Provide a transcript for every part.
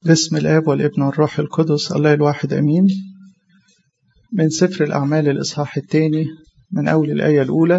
باسم الآب والابن والروح القدس الله الواحد أمين من سفر الأعمال الإصحاح الثاني من أول الآية الأولى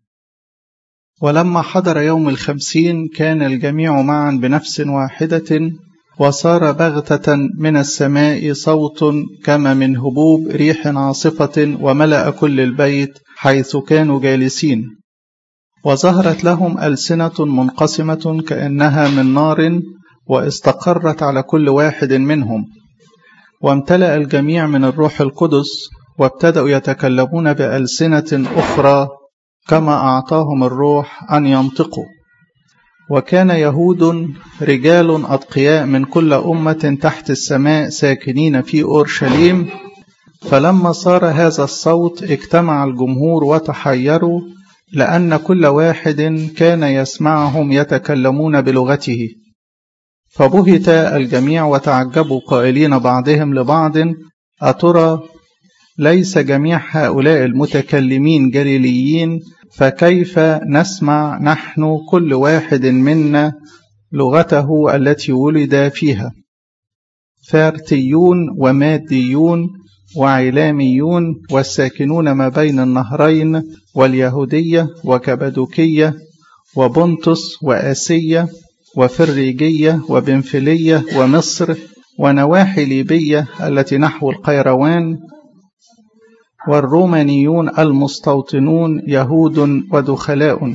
ولما حضر يوم الخمسين كان الجميع معا بنفس واحدة وصار بغتة من السماء صوت كما من هبوب ريح عاصفة وملأ كل البيت حيث كانوا جالسين وظهرت لهم ألسنة منقسمة كأنها من نار واستقرت على كل واحد منهم وامتلأ الجميع من الروح القدس وابتدأوا يتكلمون بألسنة أخرى كما أعطاهم الروح أن ينطقوا وكان يهود رجال أتقياء من كل أمة تحت السماء ساكنين في أورشليم فلما صار هذا الصوت اجتمع الجمهور وتحيروا لأن كل واحد كان يسمعهم يتكلمون بلغته فبهت الجميع وتعجبوا قائلين بعضهم لبعض أترى ليس جميع هؤلاء المتكلمين جليليين فكيف نسمع نحن كل واحد منا لغته التي ولد فيها فارتيون وماديون وعلاميون والساكنون ما بين النهرين واليهودية وكبدوكية وبنطس وآسية وفريجية وبنفلية ومصر ونواحي ليبية التي نحو القيروان والرومانيون المستوطنون يهود ودخلاء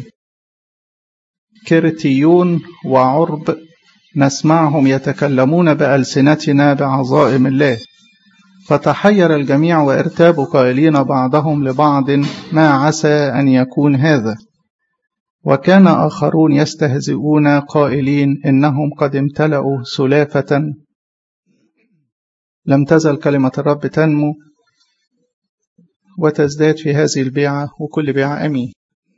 كرتيون وعرب نسمعهم يتكلمون بألسنتنا بعظائم الله فتحير الجميع وارتابوا قائلين بعضهم لبعض ما عسى أن يكون هذا وكان آخرون يستهزئون قائلين إنهم قد امتلأوا سلافة لم تزل كلمة الرب تنمو وتزداد في هذه البيعة وكل بيعة أمين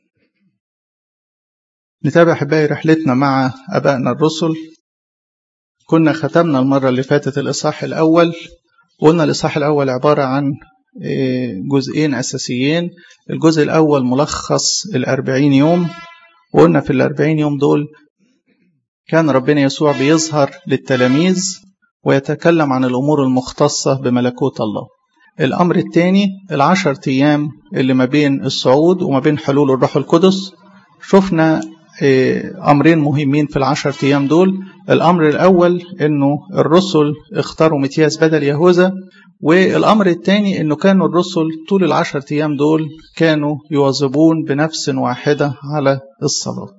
نتابع أحبائي رحلتنا مع أبائنا الرسل كنا ختمنا المرة اللي فاتت الإصحاح الأول قلنا الإصحاح الأول عبارة عن جزئين أساسيين الجزء الأول ملخص الأربعين يوم وقلنا في الأربعين يوم دول كان ربنا يسوع بيظهر للتلاميذ ويتكلم عن الأمور المختصة بملكوت الله الأمر الثاني العشر أيام اللي ما بين الصعود وما بين حلول الروح القدس شفنا أمرين مهمين في العشر أيام دول الأمر الأول أنه الرسل اختاروا متياس بدل يهوذا والأمر الثاني أنه كانوا الرسل طول العشر أيام دول كانوا يواظبون بنفس واحدة على الصلاة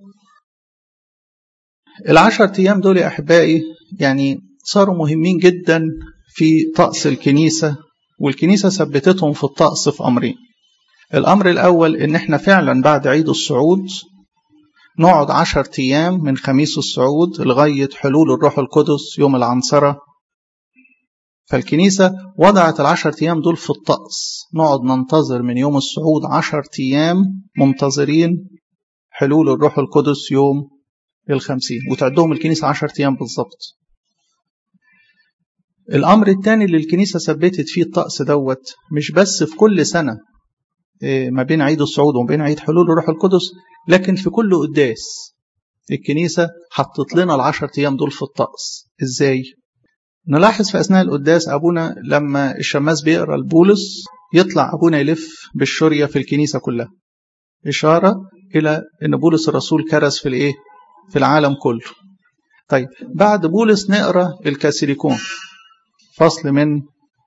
العشر أيام دول يا أحبائي يعني صاروا مهمين جدا في طقس الكنيسة والكنيسة ثبتتهم في الطقس في أمرين الأمر الأول إن إحنا فعلا بعد عيد الصعود نقعد عشر أيام من خميس الصعود لغاية حلول الروح القدس يوم العنصرة فالكنيسة وضعت العشر أيام دول في الطقس نقعد ننتظر من يوم الصعود عشر أيام منتظرين حلول الروح القدس يوم الخمسين وتعدهم الكنيسة عشر أيام بالظبط الأمر الثاني اللي الكنيسة ثبتت فيه الطقس دوت مش بس في كل سنة ما بين عيد الصعود وما بين عيد حلول الروح القدس لكن في كل قداس الكنيسة حطت لنا العشر أيام دول في الطقس إزاي؟ نلاحظ في أثناء القداس أبونا لما الشماس بيقرأ البولس يطلع أبونا يلف بالشرية في الكنيسة كلها إشارة إلى أن بولس الرسول كرز في الإيه؟ في العالم كله طيب بعد بولس نقرأ الكاسيليكون فصل من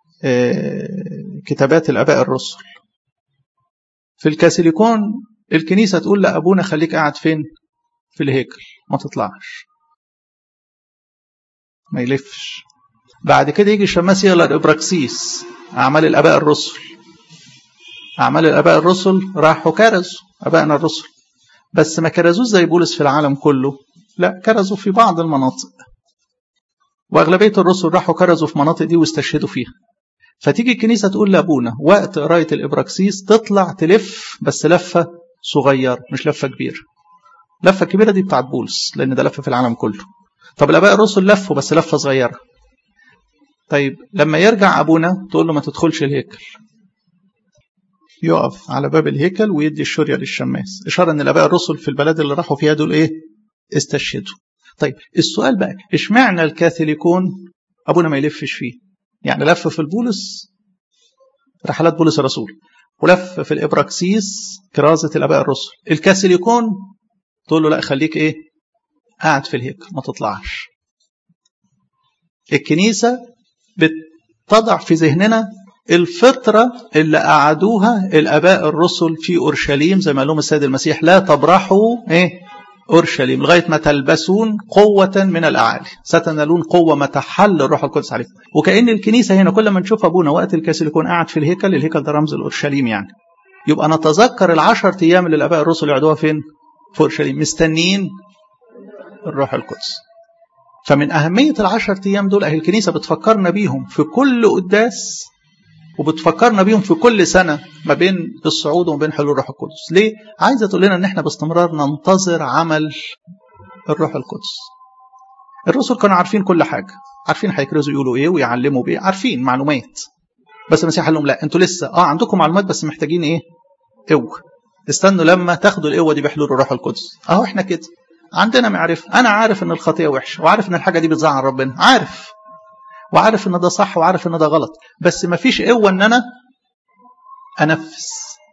كتابات الآباء الرسل في الكاسيليكون الكنيسة تقول لأبونا خليك قاعد فين في الهيكل ما تطلعش ما يلفش بعد كده يجي الشماس يقرا الابراكسيس اعمال الاباء الرسل اعمال الاباء الرسل راحوا كرزوا ابائنا الرسل بس ما كرزوش زي بولس في العالم كله لا كرزوا في بعض المناطق واغلبيه الرسل راحوا كرزوا في مناطق دي واستشهدوا فيها فتيجي الكنيسه تقول لابونا وقت قرايه الابراكسيس تطلع تلف بس لفه صغيره مش لفه كبيره لفه كبيره دي بتاعت بولس لان ده لفه في العالم كله طب الاباء الرسل لفوا بس لفه صغيره طيب لما يرجع ابونا تقول له ما تدخلش الهيكل يقف على باب الهيكل ويدي الشريه للشماس اشاره ان الاباء الرسل في البلد اللي راحوا فيها دول ايه استشهدوا طيب السؤال بقى اشمعنى الكاثوليكون ابونا ما يلفش فيه يعني لف في البولس رحلات بولس الرسول ولف في الابراكسيس كرازه الاباء الرسل الكاسيليكون تقول له لا خليك ايه قاعد في الهيكل ما تطلعش الكنيسه بتضع في ذهننا الفطرة اللي قعدوها الآباء الرسل في أورشليم زي ما قال لهم السيد المسيح لا تبرحوا إيه أورشليم لغاية ما تلبسون قوة من الأعالي ستنالون قوة ما تحل الروح القدس عليكم وكأن الكنيسة هنا كل ما نشوف أبونا وقت الكاس يكون قاعد في الهيكل الهيكل ده رمز الأورشليم يعني يبقى نتذكر العشر أيام اللي الآباء الرسل يقعدوها فين في أورشليم مستنيين الروح القدس فمن أهمية العشر أيام دول أهل الكنيسة بتفكرنا بيهم في كل قداس وبتفكرنا بيهم في كل سنة ما بين الصعود وما بين حلول الروح القدس ليه؟ عايزة تقول لنا ان احنا باستمرار ننتظر عمل الروح القدس الرسل كانوا عارفين كل حاجة عارفين هيكرزوا يقولوا ايه ويعلموا بايه عارفين معلومات بس المسيح قال لهم لا انتوا لسه اه عندكم معلومات بس محتاجين ايه قوة استنوا لما تاخدوا القوة دي بحلول الروح القدس اهو احنا كده عندنا معرفة انا عارف ان الخطية وحشة وعارف ان الحاجة دي بتزعل ربنا عارف وعارف ان ده صح وعارف ان ده غلط بس ما فيش قوه ان انا انفذ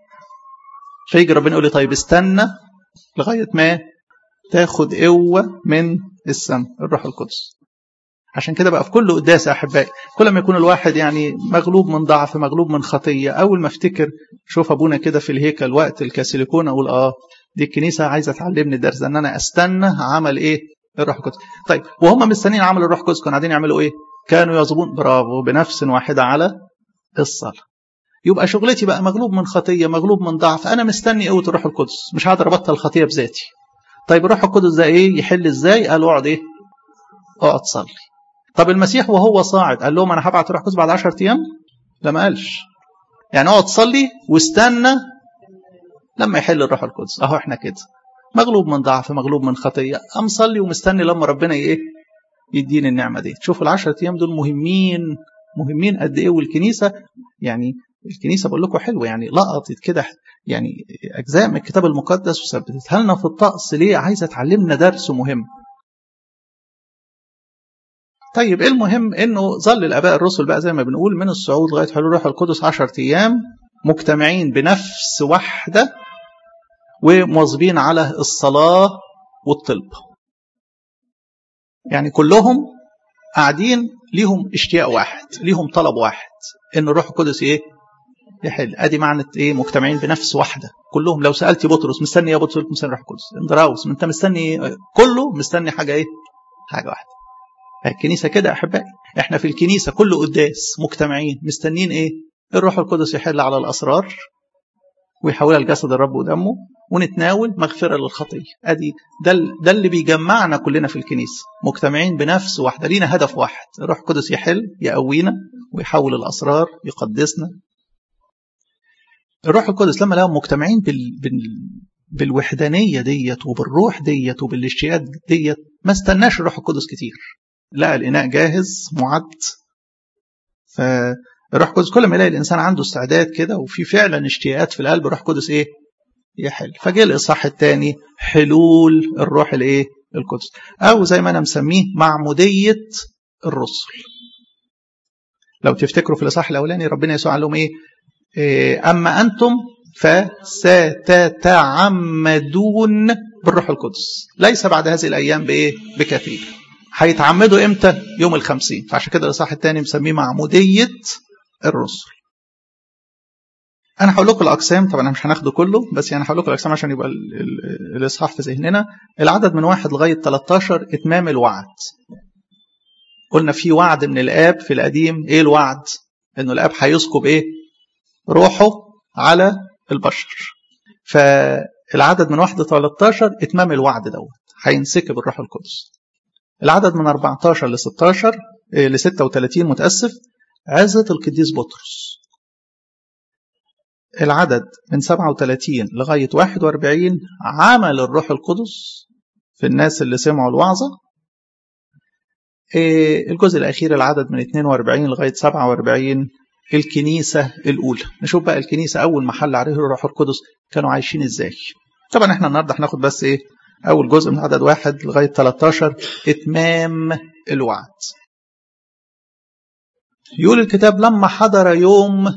فيجي ربنا يقول لي طيب استنى لغايه ما تاخد قوه من السماء الروح القدس عشان كده بقى في كل قداس يا احبائي كل ما يكون الواحد يعني مغلوب من ضعف مغلوب من خطيه اول ما افتكر شوف ابونا كده في الهيكل وقت الكاسيليكون اقول اه دي الكنيسه عايزه تعلمني الدرس ان انا استنى عمل ايه الروح القدس طيب وهم مستنيين عمل الروح القدس كانوا قاعدين يعملوا ايه كانوا يظبون برافو بنفس واحدة على الصلاة يبقى شغلتي بقى مغلوب من خطية مغلوب من ضعف أنا مستني قوة الروح القدس مش هقدر أبطل خطية بذاتي طيب الروح القدس ده إيه يحل إزاي قال اقعد إيه اقعد صلي طب المسيح وهو صاعد قال لهم أنا هبعت الروح القدس بعد 10 أيام لا ما قالش يعني اقعد صلي واستنى لما يحل الروح القدس اهو احنا كده مغلوب من ضعف مغلوب من خطيه ام صلي ومستني لما ربنا ايه يديني النعمة دي شوفوا العشرة أيام دول مهمين مهمين قد إيه والكنيسة يعني الكنيسة بقول لكم حلوة يعني لقطت كده يعني أجزاء من الكتاب المقدس وثبتتها لنا في الطقس ليه عايزة تعلمنا درس مهم طيب ايه المهم انه ظل الاباء الرسل بقى زي ما بنقول من الصعود لغايه حلول الروح القدس 10 ايام مجتمعين بنفس واحده ومواظبين على الصلاه والطلب يعني كلهم قاعدين ليهم اشتياق واحد ليهم طلب واحد ان الروح القدس ايه يحل ادي معنى ايه مجتمعين بنفس واحده كلهم لو سالت بطرس مستني يا بطرس مستني الروح القدس اندراوس انت مستني كله مستني حاجه ايه حاجه واحده الكنيسه كده احبائي احنا في الكنيسه كل قداس مجتمعين مستنين ايه الروح القدس يحل على الاسرار ويحولها لجسد الرب ودمه ونتناول مغفرة للخطية أدي ده, ده اللي بيجمعنا كلنا في الكنيسة مجتمعين بنفس واحدة لينا هدف واحد الروح القدس يحل يقوينا ويحول الأسرار يقدسنا الروح القدس لما لهم مجتمعين بال... بال... بالوحدانية ديت وبالروح ديت وبالاشتياق ديت ما استناش الروح القدس كتير لقى الإناء جاهز معد فالروح القدس كل ما يلاقي الإنسان عنده استعداد كده وفي فعلا اشتياقات في القلب الروح القدس إيه يحل فجاء الإصحاح الثاني حلول الروح الإيه القدس أو زي ما أنا مسميه معمودية الرسل لو تفتكروا في الإصحاح الأولاني ربنا يسوع قال لهم إيه أما أنتم فستتعمدون بالروح القدس ليس بعد هذه الأيام بإيه بكثير هيتعمدوا إمتى يوم الخمسين فعشان كده الإصحاح الثاني مسميه معمودية الرسل انا هقول لكم الاقسام طبعا انا مش هناخده كله بس يعني هقول لكم الاقسام عشان يبقى الاصحاح في ذهننا العدد من واحد لغايه 13 اتمام الوعد قلنا في وعد من الاب في القديم ايه الوعد انه الاب هيسكب ايه روحه على البشر فالعدد من واحد ل 13 اتمام الوعد دوت هينسكب الروح القدس العدد من 14 ل 16 ل 36 متاسف عزة القديس بطرس العدد من 37 لغاية 41 عمل الروح القدس في الناس اللي سمعوا الوعظة الجزء الأخير العدد من 42 لغاية 47 الكنيسة الأولى نشوف بقى الكنيسة أول ما حل عليه الروح القدس كانوا عايشين إزاي طبعا احنا النهاردة هناخد بس إيه أول جزء من عدد واحد لغاية 13 إتمام الوعد يقول الكتاب لما حضر يوم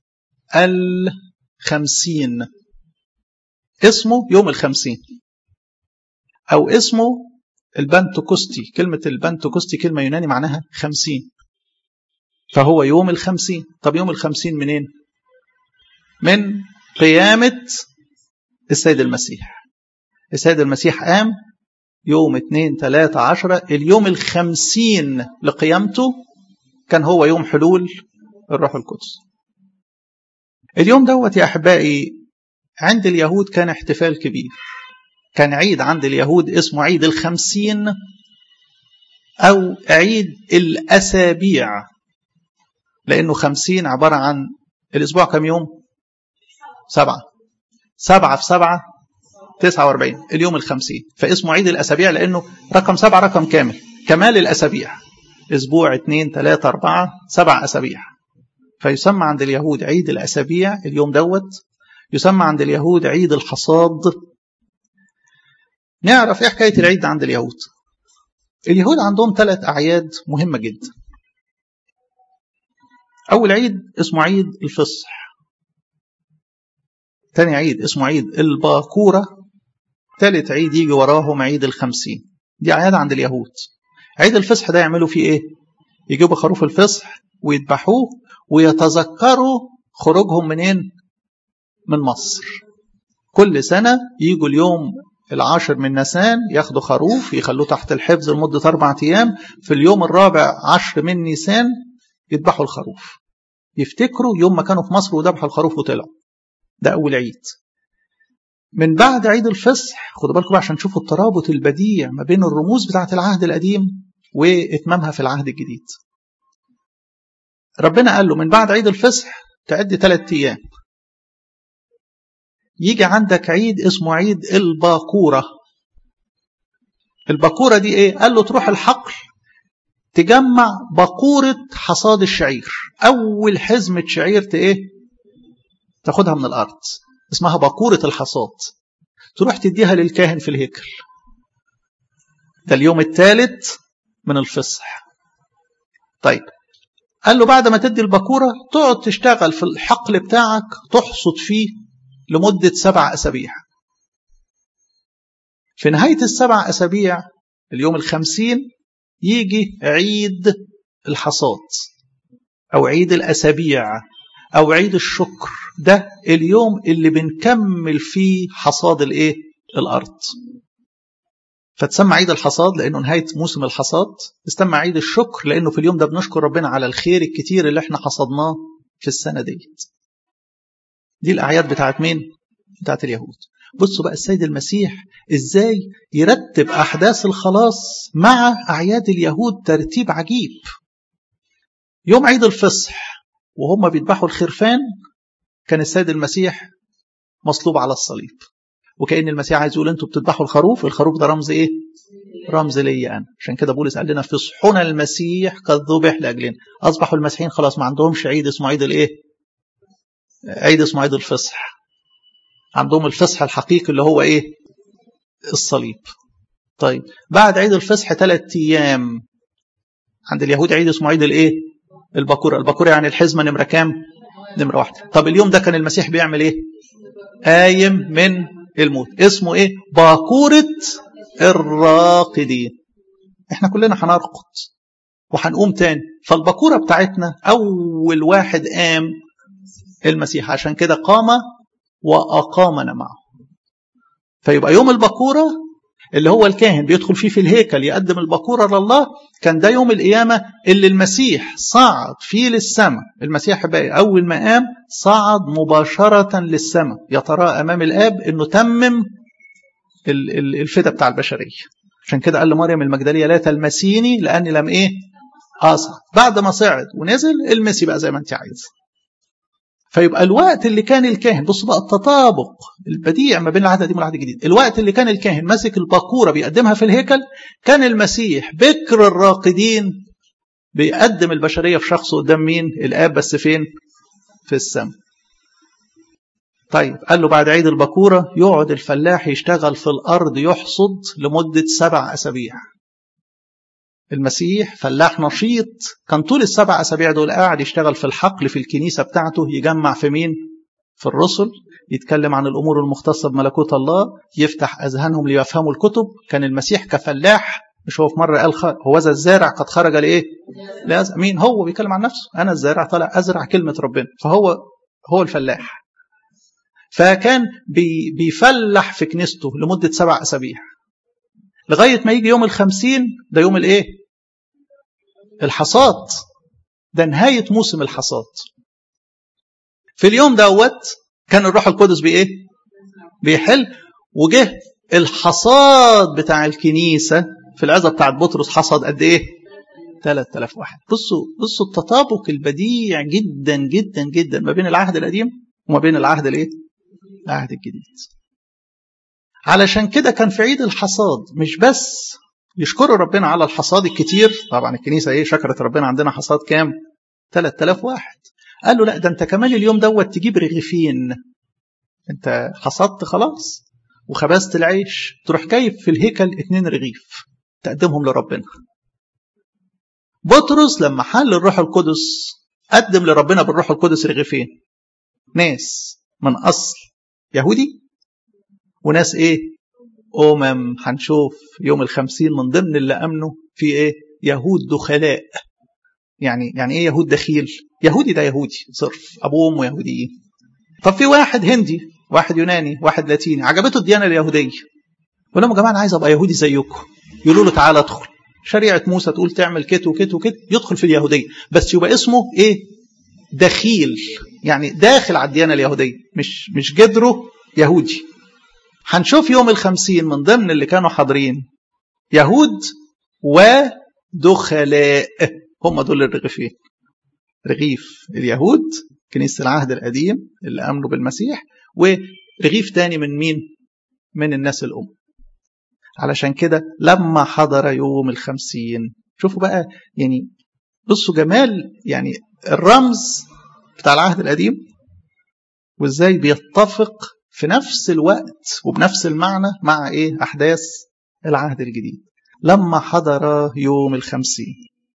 الخمسين اسمه يوم الخمسين أو اسمه البنتوكوستي كلمة البنتوكوستي كلمة يوناني معناها خمسين فهو يوم الخمسين طب يوم الخمسين منين من قيامة السيد المسيح السيد المسيح قام يوم اتنين تلاتة عشرة اليوم الخمسين لقيامته كان هو يوم حلول الروح القدس اليوم دوت يا أحبائي عند اليهود كان احتفال كبير كان عيد عند اليهود اسمه عيد الخمسين أو عيد الأسابيع لأنه خمسين عبارة عن الأسبوع كم يوم سبعة سبعة في سبعة تسعة واربعين اليوم الخمسين فاسمه عيد الأسابيع لأنه رقم سبعة رقم كامل كمال الأسابيع أسبوع اثنين ثلاثة أربعة سبع أسابيع فيسمى عند اليهود عيد الأسابيع اليوم دوت يسمى عند اليهود عيد الحصاد نعرف ايه حكاية العيد عند اليهود اليهود عندهم ثلاث أعياد مهمة جدا أول عيد اسمه عيد الفصح تاني عيد اسمه عيد الباكورة ثالث عيد يجي وراهم عيد الخمسين دي أعياد عند اليهود عيد الفصح ده يعملوا فيه ايه يجيبوا خروف الفصح ويذبحوه ويتذكروا خروجهم منين من مصر كل سنة يجوا اليوم العاشر من نيسان ياخدوا خروف يخلوه تحت الحفظ لمدة أربع أيام في اليوم الرابع عشر من نيسان يذبحوا الخروف يفتكروا يوم ما كانوا في مصر وذبحوا الخروف وطلعوا ده أول عيد من بعد عيد الفصح خدوا بالكم عشان تشوفوا الترابط البديع ما بين الرموز بتاعة العهد القديم وإتمامها في العهد الجديد ربنا قال له من بعد عيد الفصح تعد ثلاثة أيام يجي عندك عيد اسمه عيد الباكورة الباكورة دي ايه قال له تروح الحقل تجمع باكورة حصاد الشعير أول حزمة شعير ايه تاخدها من الأرض اسمها باكورة الحصاد تروح تديها للكاهن في الهيكل ده اليوم الثالث من الفصح طيب قال له بعد ما تدي الباكورة تقعد تشتغل في الحقل بتاعك تحصد فيه لمدة سبع أسابيع في نهاية السبع أسابيع اليوم الخمسين يجي عيد الحصاد أو عيد الأسابيع أو عيد الشكر ده اليوم اللي بنكمل فيه حصاد الإيه؟ الأرض فتسمى عيد الحصاد لأنه نهاية موسم الحصاد تسمى عيد الشكر لأنه في اليوم ده بنشكر ربنا على الخير الكتير اللي احنا حصدناه في السنة ديت دي الأعياد بتاعت مين؟ بتاعت اليهود بصوا بقى السيد المسيح ازاي يرتب أحداث الخلاص مع أعياد اليهود ترتيب عجيب يوم عيد الفصح وهم بيذبحوا الخرفان كان السيد المسيح مصلوب على الصليب وكأن المسيح عايز يقول انتوا بتذبحوا الخروف الخروف ده رمز ايه رمز ليا انا عشان كده بولس قال لنا فصحنا المسيح قد ذبح لاجلنا اصبحوا المسيحيين خلاص ما عندهمش عيد اسمه عيد الايه عيد اسمه عيد الفصح عندهم الفصح الحقيقي اللي هو ايه الصليب طيب بعد عيد الفصح ثلاث ايام عند اليهود عيد اسمه عيد الايه الباكوره الباكوره يعني الحزمه نمره كام نمره واحده طب اليوم ده كان المسيح بيعمل ايه قايم من الموت اسمه ايه باكوره الراقدين احنا كلنا هنرقد وهنقوم تاني فالباكوره بتاعتنا اول واحد قام المسيح عشان كده قام وأقامنا معه فيبقى يوم البكورة اللي هو الكاهن بيدخل فيه في الهيكل يقدم البكورة لله كان ده يوم القيامة اللي المسيح صعد فيه للسماء المسيح بقى أول ما قام صعد مباشرة للسماء يتراءى أمام الآب أنه تمم الفدى بتاع البشرية عشان كده قال لمريم المجدلية لا تلمسيني لأني لم إيه أصعد بعد ما صعد ونزل المسي بقى زي ما أنت عايز فيبقى الوقت اللي كان الكاهن بص بقى التطابق البديع ما بين العهد القديم والعهد الجديد الوقت اللي كان الكاهن ماسك الباكوره بيقدمها في الهيكل كان المسيح بكر الراقدين بيقدم البشريه في شخصه قدام مين الاب بس فين في السماء طيب قال له بعد عيد البكوره يقعد الفلاح يشتغل في الارض يحصد لمده سبع اسابيع المسيح فلاح نشيط كان طول السبع أسابيع دول قاعد يشتغل في الحقل في الكنيسة بتاعته يجمع في مين؟ في الرسل يتكلم عن الأمور المختصة بملكوت الله يفتح أذهانهم ليفهموا الكتب كان المسيح كفلاح مش هو في مرة قال هو ذا الزارع قد خرج لإيه؟ لأز... مين هو بيتكلم عن نفسه أنا الزارع طالع أزرع كلمة ربنا فهو هو الفلاح فكان بي بيفلح في كنيسته لمدة سبع أسابيع لغاية ما يجي يوم الخمسين ده يوم الإيه؟ الحصاد ده نهاية موسم الحصاد في اليوم دوت كان الروح القدس بإيه؟ بيحل وجه الحصاد بتاع الكنيسة في العظة بتاعت بطرس حصد قد إيه؟ 3000 واحد بصوا بصوا التطابق البديع جدا جدا جدا ما بين العهد القديم وما بين العهد الايه؟ العهد الجديد. علشان كده كان في عيد الحصاد مش بس يشكروا ربنا على الحصاد الكتير طبعا الكنيسه ايه شكرت ربنا عندنا حصاد كام؟ 3000 واحد. قال له لا ده انت كمان اليوم دوت تجيب رغيفين. انت حصدت خلاص وخبزت العيش تروح جايب في الهيكل اتنين رغيف تقدمهم لربنا. بطرس لما حل الروح القدس قدم لربنا بالروح القدس رغيفين ناس من اصل يهودي وناس ايه امم هنشوف يوم الخمسين من ضمن اللي امنوا في ايه يهود دخلاء يعني يعني ايه يهود دخيل يهودي ده يهودي صرف ابوه وامه يهوديين طب في واحد هندي واحد يوناني واحد لاتيني عجبته الديانه اليهوديه يقول لهم يا جماعه انا عايز ابقى يهودي زيكم يقولوا له تعالى ادخل شريعة موسى تقول تعمل كت وكت وكت يدخل في اليهودية بس يبقى اسمه ايه دخيل يعني داخل على الديانة اليهودية مش مش جدره يهودي هنشوف يوم الخمسين من ضمن اللي كانوا حاضرين يهود ودخلاء هم دول الرغيفين رغيف اليهود كنيسة العهد القديم اللي آمنوا بالمسيح ورغيف تاني من مين من الناس الأم علشان كده لما حضر يوم الخمسين شوفوا بقى يعني بصوا جمال يعني الرمز بتاع العهد القديم وازاي بيتفق في نفس الوقت وبنفس المعنى مع ايه احداث العهد الجديد لما حضر يوم الخمسين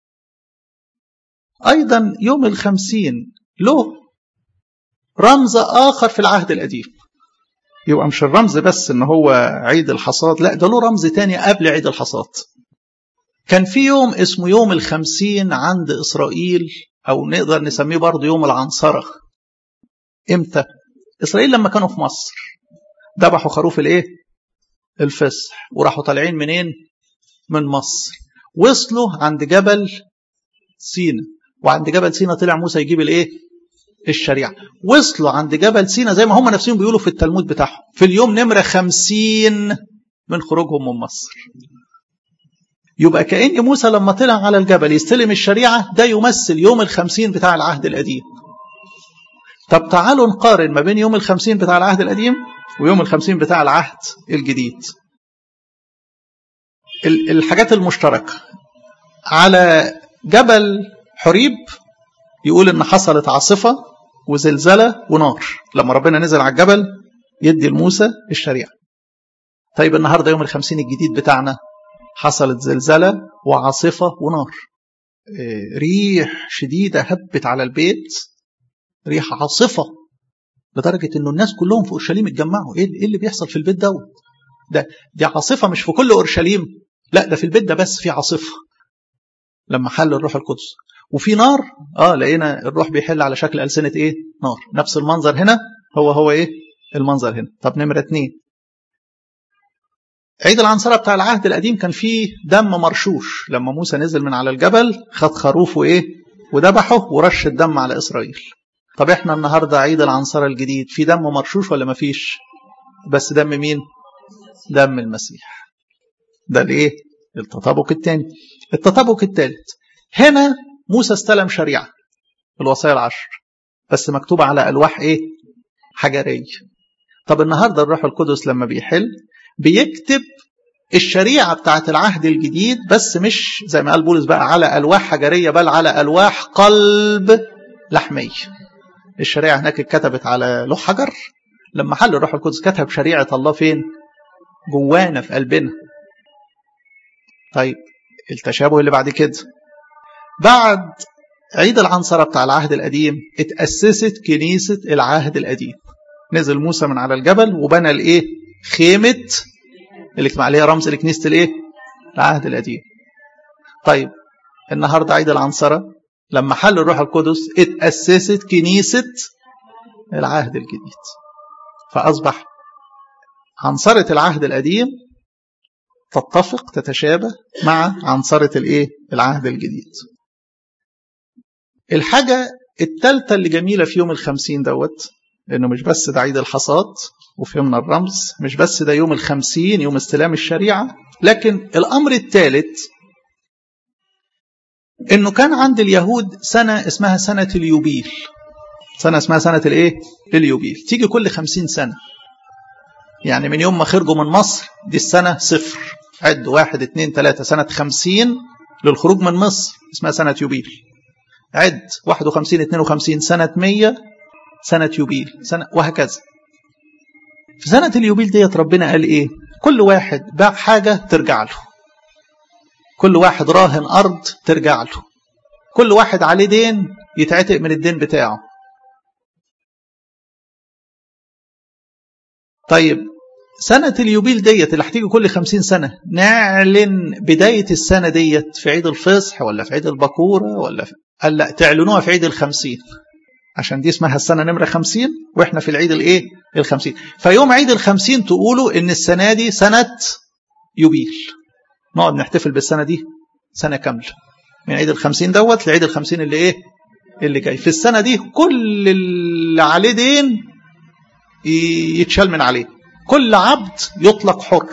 ايضا يوم الخمسين له رمز اخر في العهد القديم يبقى مش الرمز بس ان هو عيد الحصاد لا ده له رمز تاني قبل عيد الحصاد كان في يوم اسمه يوم الخمسين عند إسرائيل أو نقدر نسميه برضه يوم العنصرة إمتى؟ إسرائيل لما كانوا في مصر ذبحوا خروف الإيه؟ الفصح وراحوا طالعين منين؟ من مصر وصلوا عند جبل سينا وعند جبل سينا طلع موسى يجيب الإيه؟ الشريعة وصلوا عند جبل سينا زي ما هم نفسهم بيقولوا في التلمود بتاعهم في اليوم نمرة خمسين من خروجهم من مصر يبقى كأن موسى لما طلع على الجبل يستلم الشريعة ده يمثل يوم الخمسين بتاع العهد القديم طب تعالوا نقارن ما بين يوم الخمسين بتاع العهد القديم ويوم الخمسين بتاع العهد الجديد الحاجات المشتركة على جبل حريب يقول ان حصلت عاصفة وزلزلة ونار لما ربنا نزل على الجبل يدي لموسى الشريعة طيب النهاردة يوم الخمسين الجديد بتاعنا حصلت زلزلة وعاصفة ونار ريح شديدة هبت على البيت ريح عاصفة لدرجة انه الناس كلهم في اورشليم اتجمعوا ايه اللي بيحصل في البيت دوت ده دي عاصفة مش في كل اورشليم لا ده في البيت ده بس في عاصفة لما حل الروح القدس وفي نار اه لقينا الروح بيحل على شكل ألسنة ايه نار نفس المنظر هنا هو هو ايه المنظر هنا طب نمرة اتنين عيد العنصرة بتاع العهد القديم كان فيه دم مرشوش لما موسى نزل من على الجبل خد خروف وايه وذبحه ورش الدم على اسرائيل طب احنا النهارده عيد العنصرة الجديد في دم مرشوش ولا مفيش بس دم مين دم المسيح ده الايه التطابق الثاني التطابق الثالث هنا موسى استلم شريعة الوصايا العشر بس مكتوبة على ألواح إيه؟ حجرية طب النهاردة الروح القدس لما بيحل بيكتب الشريعة بتاعت العهد الجديد بس مش زي ما قال بولس بقى على ألواح حجرية بل على ألواح قلب لحمية الشريعة هناك اتكتبت على لوح حجر لما حل الروح القدس كتب شريعة الله فين؟ جوانا في قلبنا طيب التشابه اللي بعد كده بعد عيد العنصرة بتاع العهد القديم اتأسست كنيسة العهد القديم نزل موسى من على الجبل وبنى الايه خيمة اللي عليها رمز لكنيسة الايه العهد القديم طيب النهاردة عيد العنصرة لما حل الروح القدس اتأسست كنيسة العهد الجديد فأصبح عنصرة العهد القديم تتفق تتشابه مع عنصرة الايه العهد الجديد الحاجة التالتة اللي جميلة في يوم الخمسين دوت انه مش بس ده عيد الحصاد وفهمنا الرمز مش بس ده يوم الخمسين يوم استلام الشريعة لكن الامر الثالث انه كان عند اليهود سنة اسمها سنة اليوبيل سنة اسمها سنة الايه اليوبيل تيجي كل خمسين سنة يعني من يوم ما خرجوا من مصر دي السنة صفر عد واحد اتنين تلاتة سنة خمسين للخروج من مصر اسمها سنة يوبيل عد واحد وخمسين اتنين وخمسين سنة مية سنة يوبيل سنة وهكذا في سنة اليوبيل ديت ربنا قال ايه كل واحد باع حاجة ترجع له كل واحد راهن أرض ترجع له كل واحد عليه دين يتعتق من الدين بتاعه طيب سنة اليوبيل ديت اللي هتيجي كل خمسين سنة نعلن بداية السنة ديت في عيد الفصح ولا في عيد البكورة ولا في... قال لا تعلنوها في عيد الخمسين عشان دي اسمها السنة نمرة خمسين واحنا في العيد الايه الخمسين فيوم عيد الخمسين تقولوا ان السنة دي سنة يوبيل نقعد نحتفل بالسنة دي سنة كاملة من عيد الخمسين دوت لعيد الخمسين اللي ايه اللي جاي في السنة دي كل اللي عليه دين يتشال من عليه كل عبد يطلق حر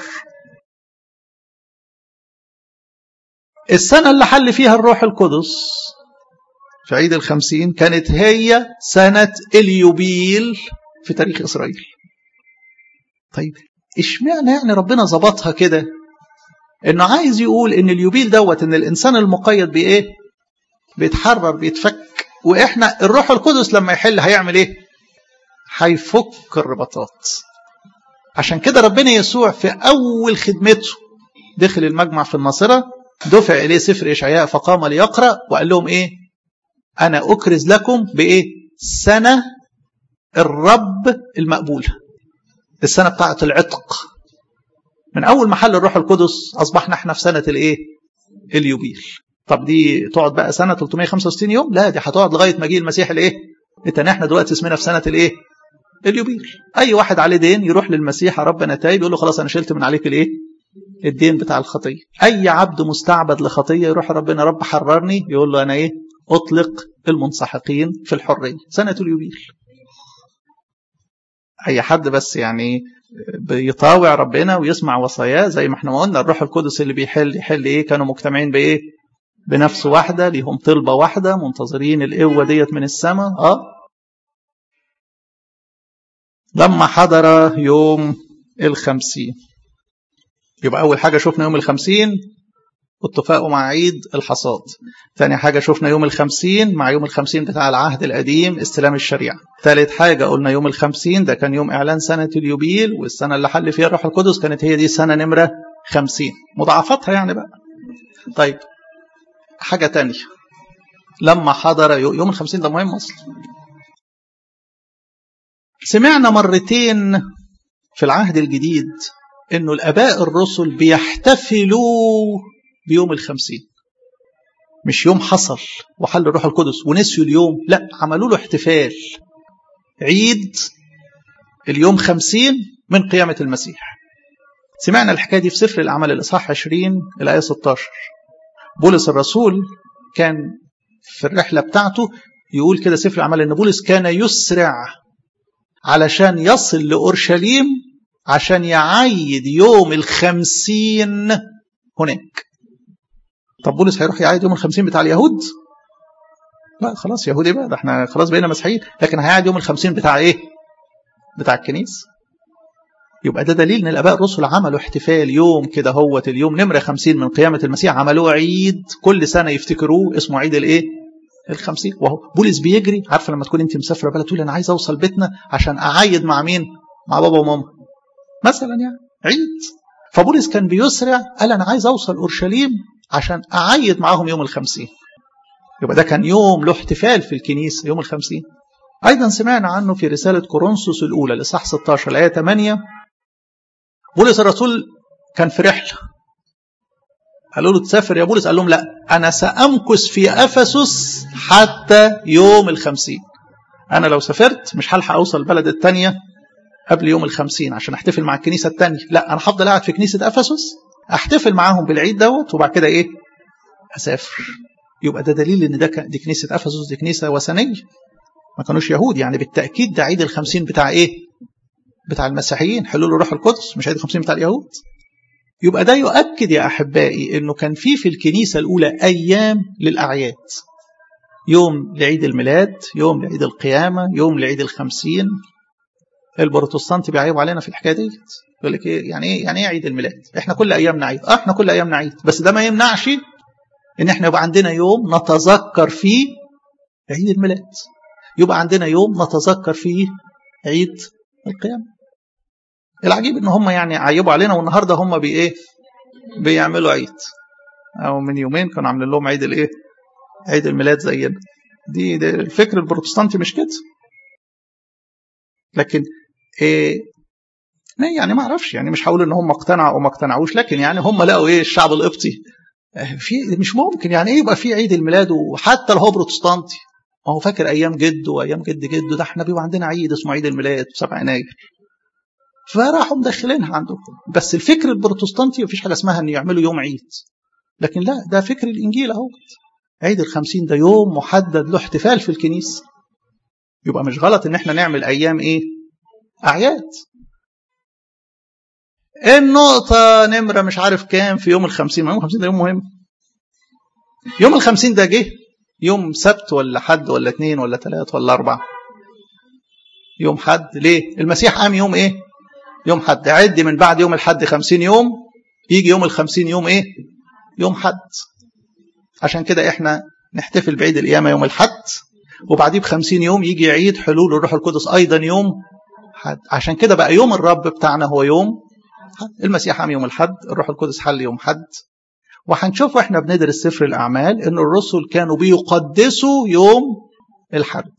السنة اللي حل فيها الروح القدس في عيد الخمسين كانت هي سنة اليوبيل في تاريخ إسرائيل طيب اشمعنى يعني ربنا ظبطها كده انه عايز يقول ان اليوبيل دوت ان الانسان المقيد بايه بيتحرر بيتفك واحنا الروح القدس لما يحل هيعمل ايه هيفك الرباطات عشان كده ربنا يسوع في اول خدمته دخل المجمع في الناصره دفع اليه سفر اشعياء فقام ليقرا وقال لهم ايه انا اكرز لكم بايه سنه الرب المقبوله السنه بتاعه العتق من اول محل الروح القدس اصبحنا احنا في سنه الايه اليوبيل طب دي تقعد بقى سنه 365 يوم لا دي هتقعد لغايه ما يجي المسيح الايه انت احنا دلوقتي اسمنا في سنه الايه اليوبيل اي واحد عليه دين يروح للمسيح ربنا تايب يقول له خلاص انا شلت من عليك الايه الدين بتاع الخطيه اي عبد مستعبد لخطيه يروح ربنا رب حررني يقول له انا ايه اطلق المنسحقين في الحريه سنه اليوبيل اي حد بس يعني بيطاوع ربنا ويسمع وصاياه زي ما احنا ما قلنا الروح القدس اللي بيحل يحل ايه كانوا مجتمعين بايه بنفس واحده ليهم طلبه واحده منتظرين القوه ديت من السماء اه لما حضر يوم الخمسين يبقى أول حاجة شفنا يوم الخمسين اتفاقه مع عيد الحصاد ثاني حاجة شفنا يوم الخمسين مع يوم الخمسين بتاع العهد القديم استلام الشريعة ثالث حاجة قلنا يوم الخمسين ده كان يوم إعلان سنة اليوبيل والسنة اللي حل فيها الروح القدس كانت هي دي سنة نمرة خمسين مضاعفتها يعني بقى طيب حاجة تانية لما حضر يوم الخمسين ده مهم أصلا سمعنا مرتين في العهد الجديد انه الاباء الرسل بيحتفلوا بيوم الخمسين مش يوم حصل وحل الروح القدس ونسيوا اليوم لا عملوا له احتفال عيد اليوم خمسين من قيامة المسيح سمعنا الحكاية دي في سفر الأعمال الإصحاح 20 الآية 16 بولس الرسول كان في الرحلة بتاعته يقول كده سفر الأعمال إن بولس كان يسرع علشان يصل لأورشليم عشان يعيد يوم الخمسين هناك طب بولس هيروح يعيد يوم الخمسين بتاع اليهود لا خلاص يهودي بقى ده احنا خلاص بقينا مسيحيين لكن هيعيد يوم الخمسين بتاع ايه بتاع الكنيسة يبقى ده دليل ان الاباء الرسل عملوا احتفال يوم كده هوت اليوم نمرة خمسين من قيامة المسيح عملوه عيد كل سنة يفتكروه اسمه عيد الايه الخمسين وهو بولس بيجري عارفه لما تكون انت مسافره بلد تقول انا عايز اوصل بيتنا عشان اعيد مع مين مع بابا وماما مثلا يعني عيد فبولس كان بيسرع قال انا عايز اوصل اورشليم عشان أعيد معاهم يوم الخمسين يبقى ده كان يوم له احتفال في الكنيسة يوم الخمسين أيضا سمعنا عنه في رسالة كورنثوس الأولى لصح 16 الآية 8 بولس الرسول كان في رحلة قالوا له تسافر يا بولس قال لهم لا أنا سأمكث في أفسس حتى يوم الخمسين أنا لو سافرت مش هلحق أوصل البلد الثانية قبل يوم الخمسين عشان أحتفل مع الكنيسة الثانية لا أنا هفضل قاعد في كنيسة أفسس أحتفل معاهم بالعيد دوت وبعد كده إيه أسافر يبقى ده دليل إن ده دي كنيسة أفسس دي كنيسة وثنية ما كانوش يهود يعني بالتأكيد ده عيد الخمسين بتاع إيه بتاع المسيحيين حلول الروح القدس مش عيد الخمسين بتاع اليهود يبقى ده يؤكد يا أحبائي أنه كان في في الكنيسة الأولى أيام للأعياد يوم لعيد الميلاد يوم لعيد القيامة يوم لعيد الخمسين البروتستانت بيعيبوا علينا في الحكاية دي يقول لك إيه يعني إيه يعني إيه عيد الميلاد إحنا كل أيامنا عيد آه إحنا كل أيامنا عيد بس ده ما يمنعش إن إحنا يبقى عندنا يوم نتذكر فيه عيد الميلاد يبقى عندنا يوم نتذكر فيه عيد القيامة العجيب ان هم يعني عيبوا علينا والنهارده هم بي ايه بيعملوا عيد او من يومين كانوا عاملين لهم عيد الايه عيد الميلاد زينا دي, دي الفكر البروتستانتي مش كده لكن إيه يعني ما اعرفش يعني مش هقول ان هم اقتنعوا او ما اقتنعوش لكن يعني هم لقوا ايه الشعب القبطي في مش ممكن يعني ايه يبقى في عيد الميلاد وحتى لو هو بروتستانتي ما هو فاكر ايام جده وايام جد جده ده احنا بيبقى عندنا عيد اسمه عيد الميلاد في 7 يناير فراحوا مدخلينها عندهم بس الفكر البروتستانتي مفيش حاجه اسمها ان يعملوا يوم عيد لكن لا ده فكر الانجيل اهو عيد الخمسين ده يوم محدد له احتفال في الكنيسه يبقى مش غلط ان احنا نعمل ايام ايه اعياد النقطة نمرة مش عارف كام في يوم الخمسين يوم الخمسين ده يوم مهم يوم الخمسين ده جه يوم سبت ولا حد ولا اثنين ولا ثلاث ولا أربعة يوم حد ليه المسيح قام يوم ايه يوم حد عد من بعد يوم الحد خمسين يوم يجي يوم الخمسين يوم ايه يوم حد عشان كده احنا نحتفل بعيد القيامة يوم الحد وبعديه بخمسين يوم يجي عيد حلول الروح القدس أيضا يوم حد عشان كده بقى يوم الرب بتاعنا هو يوم حد المسيح قام يوم الحد الروح القدس حل يوم حد وهنشوف واحنا بندرس سفر الأعمال إن الرسل كانوا بيقدسوا يوم الحد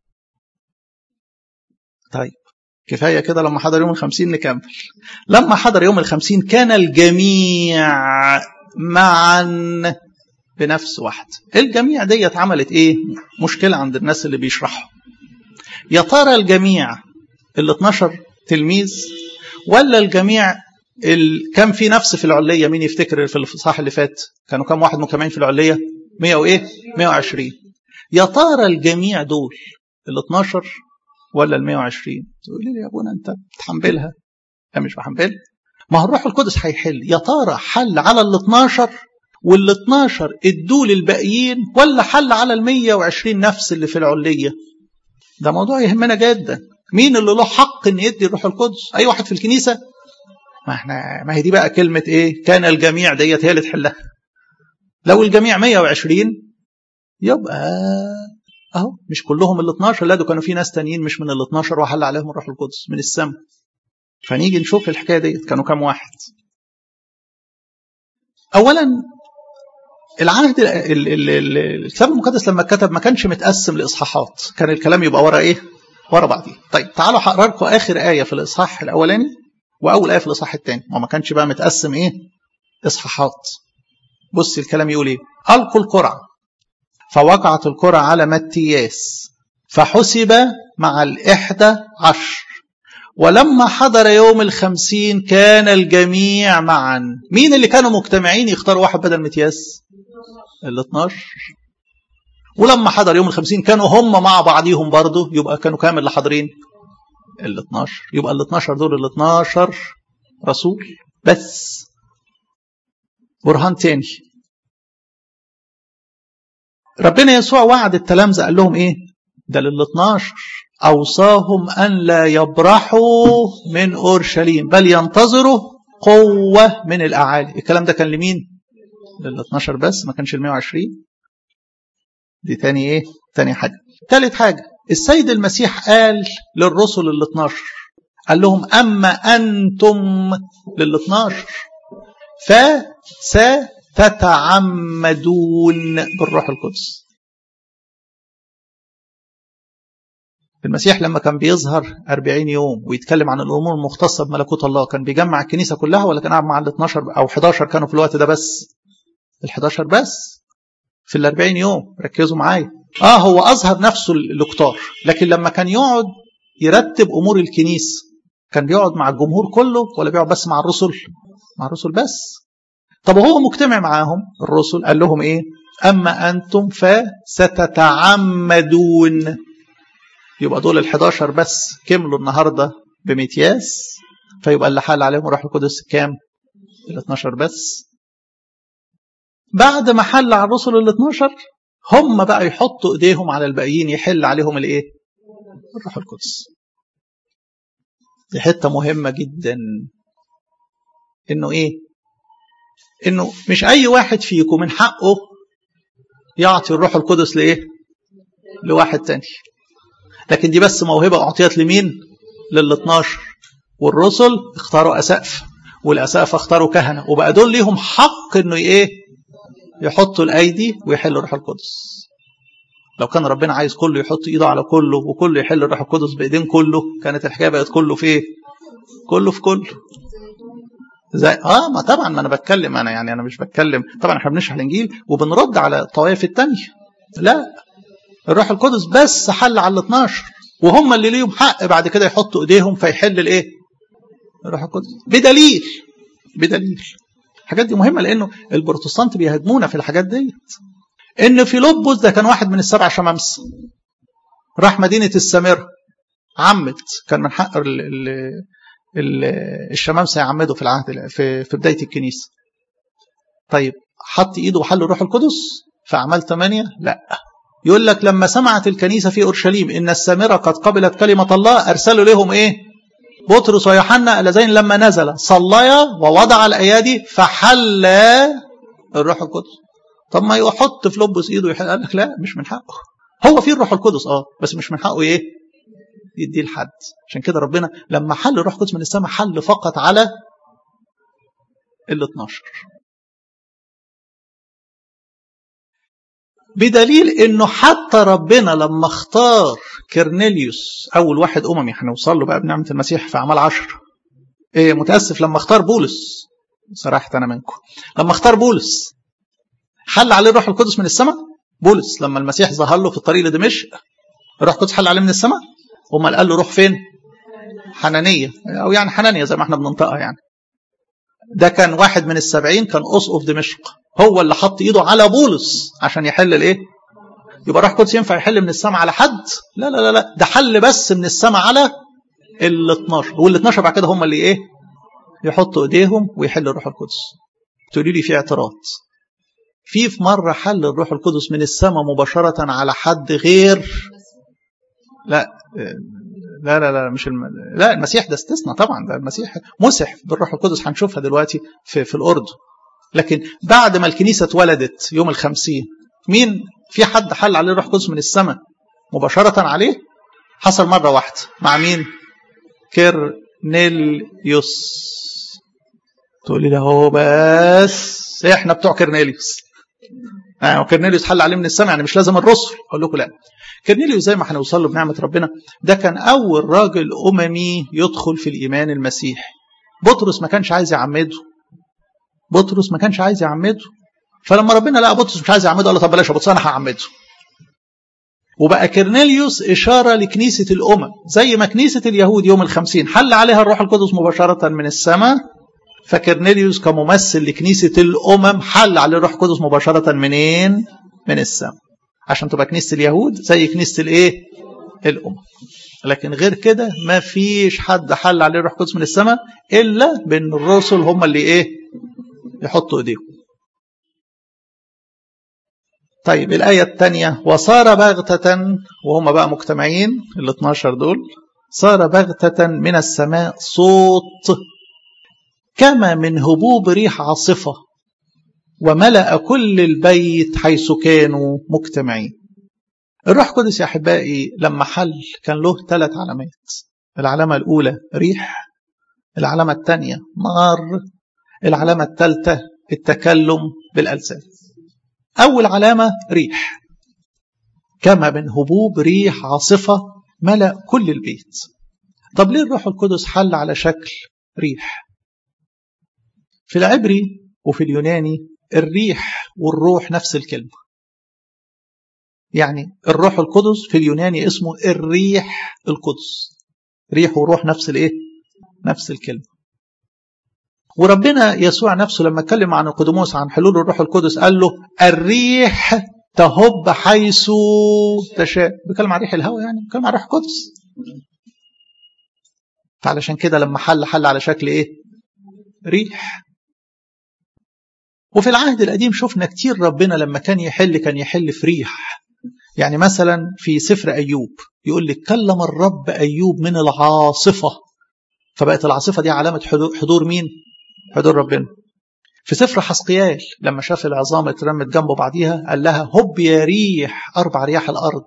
طيب كفاية كده لما حضر يوم الخمسين نكمل لما حضر يوم الخمسين كان الجميع معا بنفس واحد الجميع ديت عملت ايه مشكلة عند الناس اللي بيشرحوا يا ترى الجميع ال 12 تلميذ ولا الجميع ال... كان في نفس في العلية مين يفتكر في الصح اللي فات كانوا كم واحد مجتمعين في العلية 100 وايه 120 يا ترى الجميع دول ال 12 ولا ال 120 تقول لي يا ابونا انت بتحملها لا مش بحملها ما هو الروح القدس هيحل يا ترى حل على ال 12 وال 12 ادوا للباقيين ولا حل على ال 120 نفس اللي في العليه ده موضوع يهمنا جدا مين اللي له حق ان يدي الروح القدس اي واحد في الكنيسه ما احنا ما هي دي بقى كلمه ايه كان الجميع ديت هي اللي تحلها لو الجميع 120 يبقى اهو مش كلهم ال 12 لا ده كانوا في ناس تانيين مش من ال 12 وحل عليهم الروح القدس من السماء فنيجي نشوف الحكايه ديت كانوا كام واحد اولا العهد الكتاب المقدس لما اتكتب ما كانش متقسم لاصحاحات كان الكلام يبقى ورا ايه ورا بعضيه طيب تعالوا هقرا لكم اخر ايه في الاصحاح الاولاني واول ايه في الاصحاح الثاني وما كانش بقى متقسم ايه اصحاحات بص الكلام يقول ايه القوا القرعه فوقعت القرعه على متياس فحسب مع الإحدى عشر ولما حضر يوم الخمسين كان الجميع معا مين اللي كانوا مجتمعين يختاروا واحد بدل متياس ال 12 ولما حضر يوم الخمسين كانوا هم مع بعضيهم برضه يبقى كانوا كام اللي حاضرين ال 12 يبقى ال 12 دول ال 12 رسول بس برهان تاني ربنا يسوع وعد التلامذة قال لهم ايه ده لل 12 أوصاهم أن لا يبرحوا من أورشليم بل ينتظروا قوة من الأعالي الكلام ده كان لمين لل 12 بس ما كانش ال 120 دي تاني ايه تاني حاجة تالت حاجة السيد المسيح قال للرسل ال 12 قال لهم أما أنتم لل 12 تتعمدون بالروح القدس المسيح لما كان بيظهر أربعين يوم ويتكلم عن الأمور المختصة بملكوت الله كان بيجمع الكنيسة كلها ولا كان قاعد مع ال 12 أو 11 كانوا في الوقت ده بس ال 11 بس في ال 40 يوم ركزوا معايا اه هو أظهر نفسه لكتار لكن لما كان يقعد يرتب أمور الكنيسة كان بيقعد مع الجمهور كله ولا بيقعد بس مع الرسل مع الرسل بس طب وهو مجتمع معاهم الرسل قال لهم ايه اما انتم فستتعمدون يبقى دول ال11 بس كملوا النهارده بمتياس فيبقى اللي حال عليهم الروح القدس كام ال12 بس بعد ما حل على الرسل ال12 هم بقى يحطوا ايديهم على الباقيين يحل عليهم الايه الروح القدس دي حته مهمه جدا انه ايه انه مش اي واحد فيكم من حقه يعطي الروح القدس لايه لواحد تاني لكن دي بس موهبه اعطيت لمين لل 12 والرسل اختاروا اسقف والاسقف اختاروا كهنه وبقى دول ليهم حق انه ايه يحطوا الايدي ويحلوا الروح القدس لو كان ربنا عايز كله يحط ايده على كله وكله يحل الروح القدس بايدين كله كانت الحكايه بقت كله في ايه كله في كله زي اه ما طبعا ما انا بتكلم انا يعني انا مش بتكلم طبعا احنا بنشرح الانجيل وبنرد على الطوائف الثانيه لا الروح القدس بس حل على ال 12 وهم اللي ليهم حق بعد كده يحطوا ايديهم فيحل الايه الروح القدس بدليل بدليل الحاجات دي مهمه لانه البروتستانت بيهاجمونا في الحاجات ديت ان فيلبس ده كان واحد من السبع شمامسه راح مدينه السامره عمد كان من حق ال ال الشمامسه يعمدوا في العهد في في بدايه الكنيسه طيب حط ايده وحل الروح القدس في اعمال 8 لا يقول لك لما سمعت الكنيسه في اورشليم ان السامره قد قبلت كلمه الله ارسلوا لهم ايه بطرس ويوحنا اللذين لما نزل صليا ووضع الايادي فحل الروح القدس طب ما يحط في لبس ايده يحل قال لك لا مش من حقه هو فيه الروح القدس اه بس مش من حقه ايه يديه لحد عشان كده ربنا لما حل الروح القدس من السماء حل فقط على ال 12 بدليل انه حتى ربنا لما اختار كرنيليوس اول واحد اممي هنوصل له بقى بنعمه المسيح في اعمال 10 ايه متاسف لما اختار بولس صراحه انا منكم لما اختار بولس حل عليه الروح القدس من السماء بولس لما المسيح ظهر له في الطريق لدمشق الروح القدس حل عليه من السماء امال قال له روح فين حنانيه او يعني حنانيه زي ما احنا بننطقها يعني ده كان واحد من السبعين كان اسقف دمشق هو اللي حط ايده على بولس عشان يحل الايه يبقى روح القدس ينفع يحل من السماء على حد لا لا لا لا ده حل بس من السماء على ال 12 وال 12 بعد كده هم اللي ايه يحطوا ايديهم ويحلوا الروح القدس تقولي لي في اعتراض في في مرة حل الروح القدس من السماء مباشرة على حد غير لا لا لا لا مش الم... لا المسيح ده استثناء طبعا ده المسيح مسح بالروح القدس هنشوفها دلوقتي في في الأردن لكن بعد ما الكنيسة اتولدت يوم الخمسين مين في حد حل عليه الروح القدس من السماء مباشرة عليه حصل مرة واحدة مع مين كيرنيليوس تقول لي ده هو بس احنا بتوع كيرنيليوس يعني كيرنيليوس حل عليه من السماء يعني مش لازم الرسل اقول لكم لا كيرنيليوس زي ما هنوصل له بنعمه ربنا ده كان اول راجل اممي يدخل في الايمان المسيحي بطرس ما كانش عايز يعمده بطرس ما كانش عايز يعمده فلما ربنا لقى بطرس مش عايز يعمده قال له طب بلاش يا بطرس انا هعمده وبقى كيرنيليوس إشارة لكنيسة الأمم زي ما كنيسة اليهود يوم الخمسين حل عليها الروح القدس مباشرة من السماء فكرنيليوس كممثل لكنيسة الأمم حل عليه الروح القدس مباشرة منين؟ من السماء عشان تبقى كنيسة اليهود زي كنيسة الإيه؟ الأمم لكن غير كده ما فيش حد حل عليه الروح القدس من السماء إلا بأن الرسل هم اللي إيه؟ يحطوا إيديهم طيب الآية الثانية وصار بغتة وهم بقى مجتمعين ال 12 دول صار بغتة من السماء صوت كما من هبوب ريح عاصفة وملأ كل البيت حيث كانوا مجتمعين الروح القدس يا أحبائي لما حل كان له ثلاث علامات العلامة الأولى ريح العلامة الثانية نار العلامة الثالثة التكلم بالألسان أول علامة ريح كما من هبوب ريح عاصفة ملأ كل البيت طب ليه الروح القدس حل على شكل ريح في العبري وفي اليوناني الريح والروح نفس الكلمة يعني الروح القدس في اليوناني اسمه الريح القدس ريح وروح نفس الايه نفس الكلمة وربنا يسوع نفسه لما اتكلم عن نيقوديموس عن حلول الروح القدس قال له الريح تهب حيث تشاء بيتكلم عن ريح الهواء يعني بيتكلم عن روح القدس فعلشان كده لما حل حل على شكل ايه ريح وفي العهد القديم شفنا كتير ربنا لما كان يحل كان يحل في ريح يعني مثلا في سفر أيوب يقول لك كلم الرب أيوب من العاصفة فبقت العاصفة دي علامة حضور مين حضور ربنا في سفر حسقيال لما شاف العظام اترمت جنب بعضيها قال لها هب يا ريح أربع رياح الأرض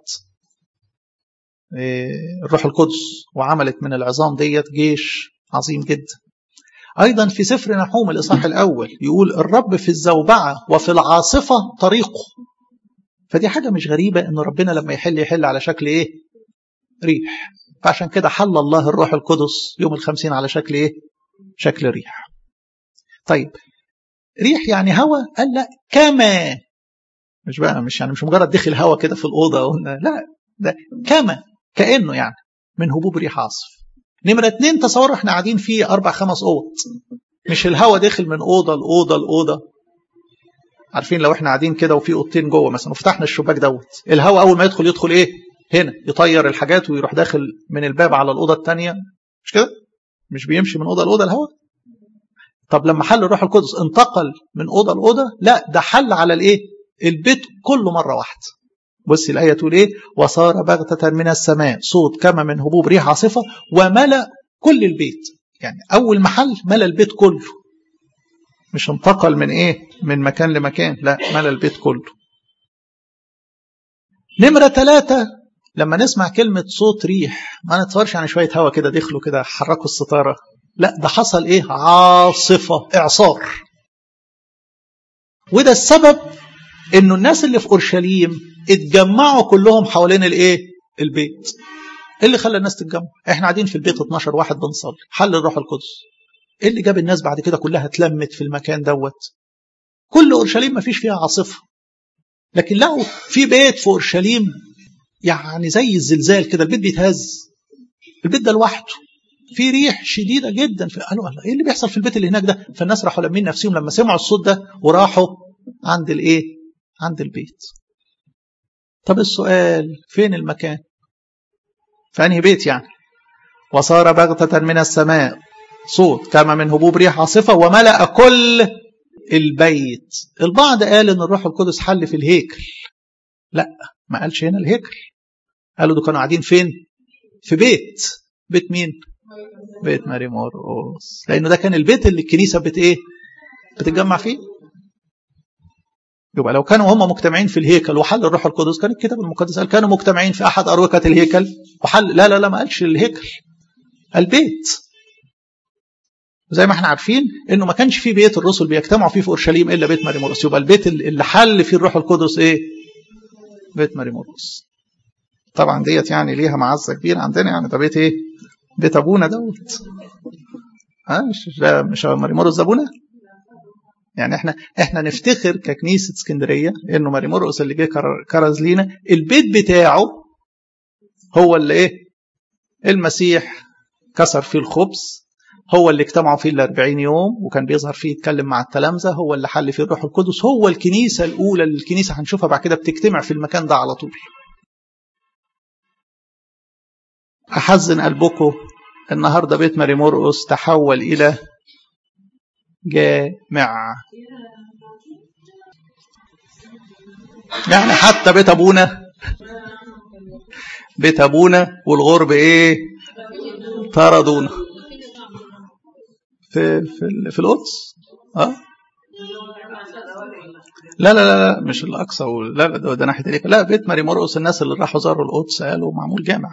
الروح القدس وعملت من العظام ديت جيش عظيم جدا أيضا في سفر نحوم الإصحاح الأول يقول الرب في الزوبعة وفي العاصفة طريقه فدي حاجة مش غريبة إن ربنا لما يحل يحل على شكل إيه ريح فعشان كده حل الله الروح القدس يوم الخمسين على شكل إيه شكل ريح طيب ريح يعني هوا قال لا كما مش بقى مش يعني مش مجرد دخل هوا كده في الأوضة لا ده كما كأنه يعني من هبوب ريح عاصف نمرة اتنين تصور احنا قاعدين في أربع خمس أوض مش الهوا داخل من أوضة لأوضة لأوضة عارفين لو احنا قاعدين كده وفي أوضتين جوه مثلا وفتحنا الشباك دوت الهوا أول ما يدخل يدخل إيه هنا يطير الحاجات ويروح داخل من الباب على الأوضة الثانية مش كده مش بيمشي من أوضة لأوضة الهوا طب لما حل الروح القدس انتقل من أوضة لأوضة لا ده حل على الإيه البيت كله مرة واحدة بص الآية تقول إيه وصار بغتة من السماء صوت كما من هبوب ريح عاصفة وملأ كل البيت يعني أول محل ملأ البيت كله مش انتقل من إيه من مكان لمكان لا ملأ البيت كله نمرة ثلاثة لما نسمع كلمة صوت ريح ما نتصورش يعني شوية هوا كده دخلوا كده حركوا الستارة لا ده حصل إيه عاصفة إعصار وده السبب انه الناس اللي في اورشليم اتجمعوا كلهم حوالين الايه البيت ايه اللي خلى الناس تتجمع احنا قاعدين في البيت 12 واحد بنصلي حل الروح القدس ايه اللي جاب الناس بعد كده كلها اتلمت في المكان دوت كل اورشليم ما فيش فيها عاصفه لكن لقوا في بيت في اورشليم يعني زي الزلزال كده البيت بيتهز البيت ده لوحده في ريح شديده جدا في قالوا الله ايه اللي بيحصل في البيت اللي هناك ده فالناس راحوا لامين نفسهم لما سمعوا الصوت ده وراحوا عند الايه عند البيت طب السؤال فين المكان في انهي بيت يعني وصار بغتة من السماء صوت كما من هبوب ريح عاصفة وملأ كل البيت البعض قال ان الروح القدس حل في الهيكل لا ما قالش هنا الهيكل قالوا دول كانوا قاعدين فين في بيت بيت مين بيت ماري مرقس لانه ده كان البيت اللي الكنيسه بت ايه بتتجمع فيه يبقى لو كانوا هم مجتمعين في الهيكل وحل الروح القدس كان الكتاب المقدس قال كانوا مجتمعين في احد اروقه الهيكل وحل لا لا لا ما قالش الهيكل البيت زي ما احنا عارفين انه ما كانش في بيت الرسل بيجتمعوا فيه في اورشليم الا بيت ماري مرقس يبقى البيت اللي حل فيه الروح القدس ايه بيت ماري مرقس طبعا ديت يعني ليها معزه كبيره عندنا يعني ده بيت ايه بيت ابونا دوت ها مش ده مش ماري مرقس ابونا يعني احنا احنا نفتخر ككنيسه اسكندريه انه ماري مرقس اللي جه كرز لينا البيت بتاعه هو اللي ايه المسيح كسر فيه الخبز هو اللي اجتمعوا فيه الأربعين يوم وكان بيظهر فيه يتكلم مع التلامذة هو اللي حل فيه الروح القدس هو الكنيسة الأولى اللي الكنيسة هنشوفها بعد كده بتجتمع في المكان ده على طول أحزن قلبكم النهاردة بيت ماري مرقس تحول إلى جامع يعني حتى بيت أبونا بيت أبونا والغرب إيه طردونا في في في القدس اه لا لا لا لا مش الاقصى لا لا ده, ده ناحيه الهيكل لا بيت ماري مرقس الناس اللي راحوا زاروا القدس قالوا معمول جامع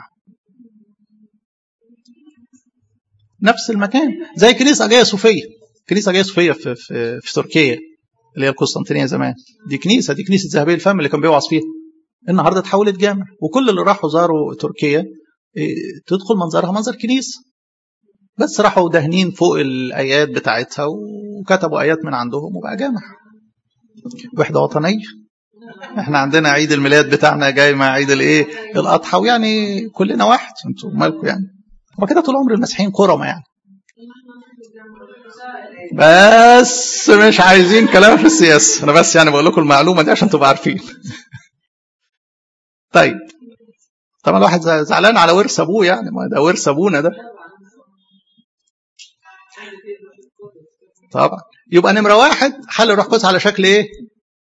نفس المكان زي كنيسه اجايا صوفيه كنيسه اجايا صوفيه في, في, في تركيا اللي هي القسطنطينيه زمان دي كنيسه دي كنيسه ذهبي الفم اللي كان بيوعظ فيها النهارده اتحولت جامع وكل اللي راحوا زاروا تركيا إيه، تدخل منظرها منظر كنيسه بس راحوا دهنين فوق الايات بتاعتها وكتبوا ايات من عندهم وبقى جامع وحده وطنيه احنا عندنا عيد الميلاد بتاعنا جاي مع عيد الايه الاضحى ويعني كلنا واحد انتوا مالكم يعني هو كده طول عمر المسيحيين كرمه يعني بس مش عايزين كلام في السياسه انا بس يعني بقول لكم المعلومه دي عشان تبقوا عارفين طيب طبعا الواحد زعلان على ورث ابوه يعني ما ده ورث ابونا ده طبعا يبقى نمره واحد حل الروح القدس على شكل ايه؟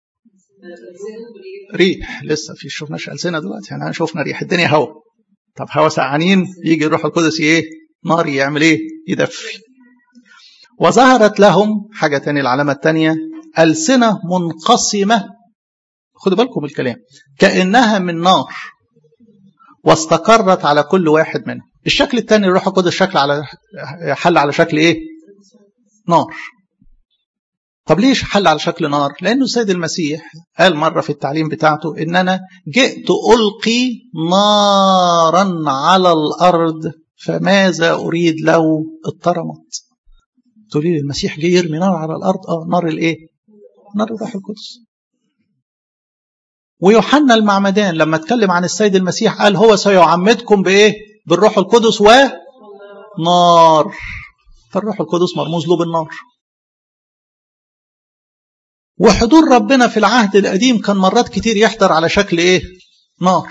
ريح لسه في شفناش ألسنة دلوقتي يعني شفنا ريح الدنيا هوا طب هوا سقعانين يجي الروح القدس ايه؟ نار يعمل ايه؟ يدفي وظهرت لهم حاجة تانية العلامة التانية ألسنة منقسمة خدوا بالكم الكلام كأنها من نار واستقرت على كل واحد منهم الشكل الثاني الروح القدس شكل على حل على شكل ايه نار طب ليش حل على شكل نار لانه السيد المسيح قال مره في التعليم بتاعته ان انا جئت القي نارا على الارض فماذا اريد لو اضطرمت تقولي لي المسيح جه يرمي نار على الارض اه نار الايه نار الروح القدس ويوحنا المعمدان لما اتكلم عن السيد المسيح قال هو سيعمدكم بايه بالروح القدس ونار فالروح القدس مرموز له بالنار وحضور ربنا في العهد القديم كان مرات كتير يحضر على شكل ايه نار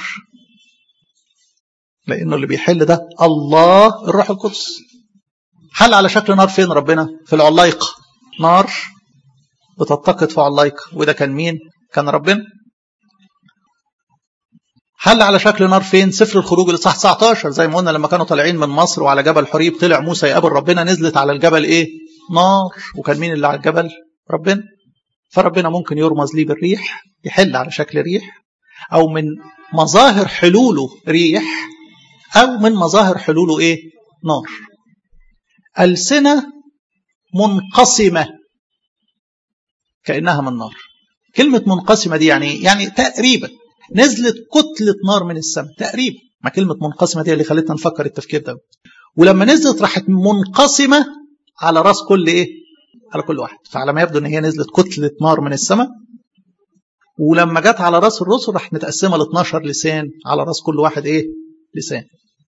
لانه اللي بيحل ده الله الروح القدس حل على شكل نار فين ربنا في العلايقة نار بتتقد في علايقة وده كان مين كان ربنا حل على شكل نار فين سفر الخروج الاصحاح 19 زي ما قلنا لما كانوا طالعين من مصر وعلى جبل حريب طلع موسى يقابل ربنا نزلت على الجبل ايه نار وكان مين اللي على الجبل ربنا فربنا ممكن يرمز ليه بالريح يحل على شكل ريح او من مظاهر حلوله ريح او من مظاهر حلوله ايه نار ألسنة منقسمة كأنها من نار كلمة منقسمة دي يعني يعني تقريبا نزلت كتلة نار من السماء تقريبا ما كلمة منقسمة دي اللي خلتنا نفكر التفكير ده ولما نزلت راحت منقسمة على راس كل ايه على كل واحد فعلى ما يبدو ان هي نزلت كتلة نار من السماء ولما جت على راس الرسل راح متقسمة ل 12 لسان على راس كل واحد ايه لسان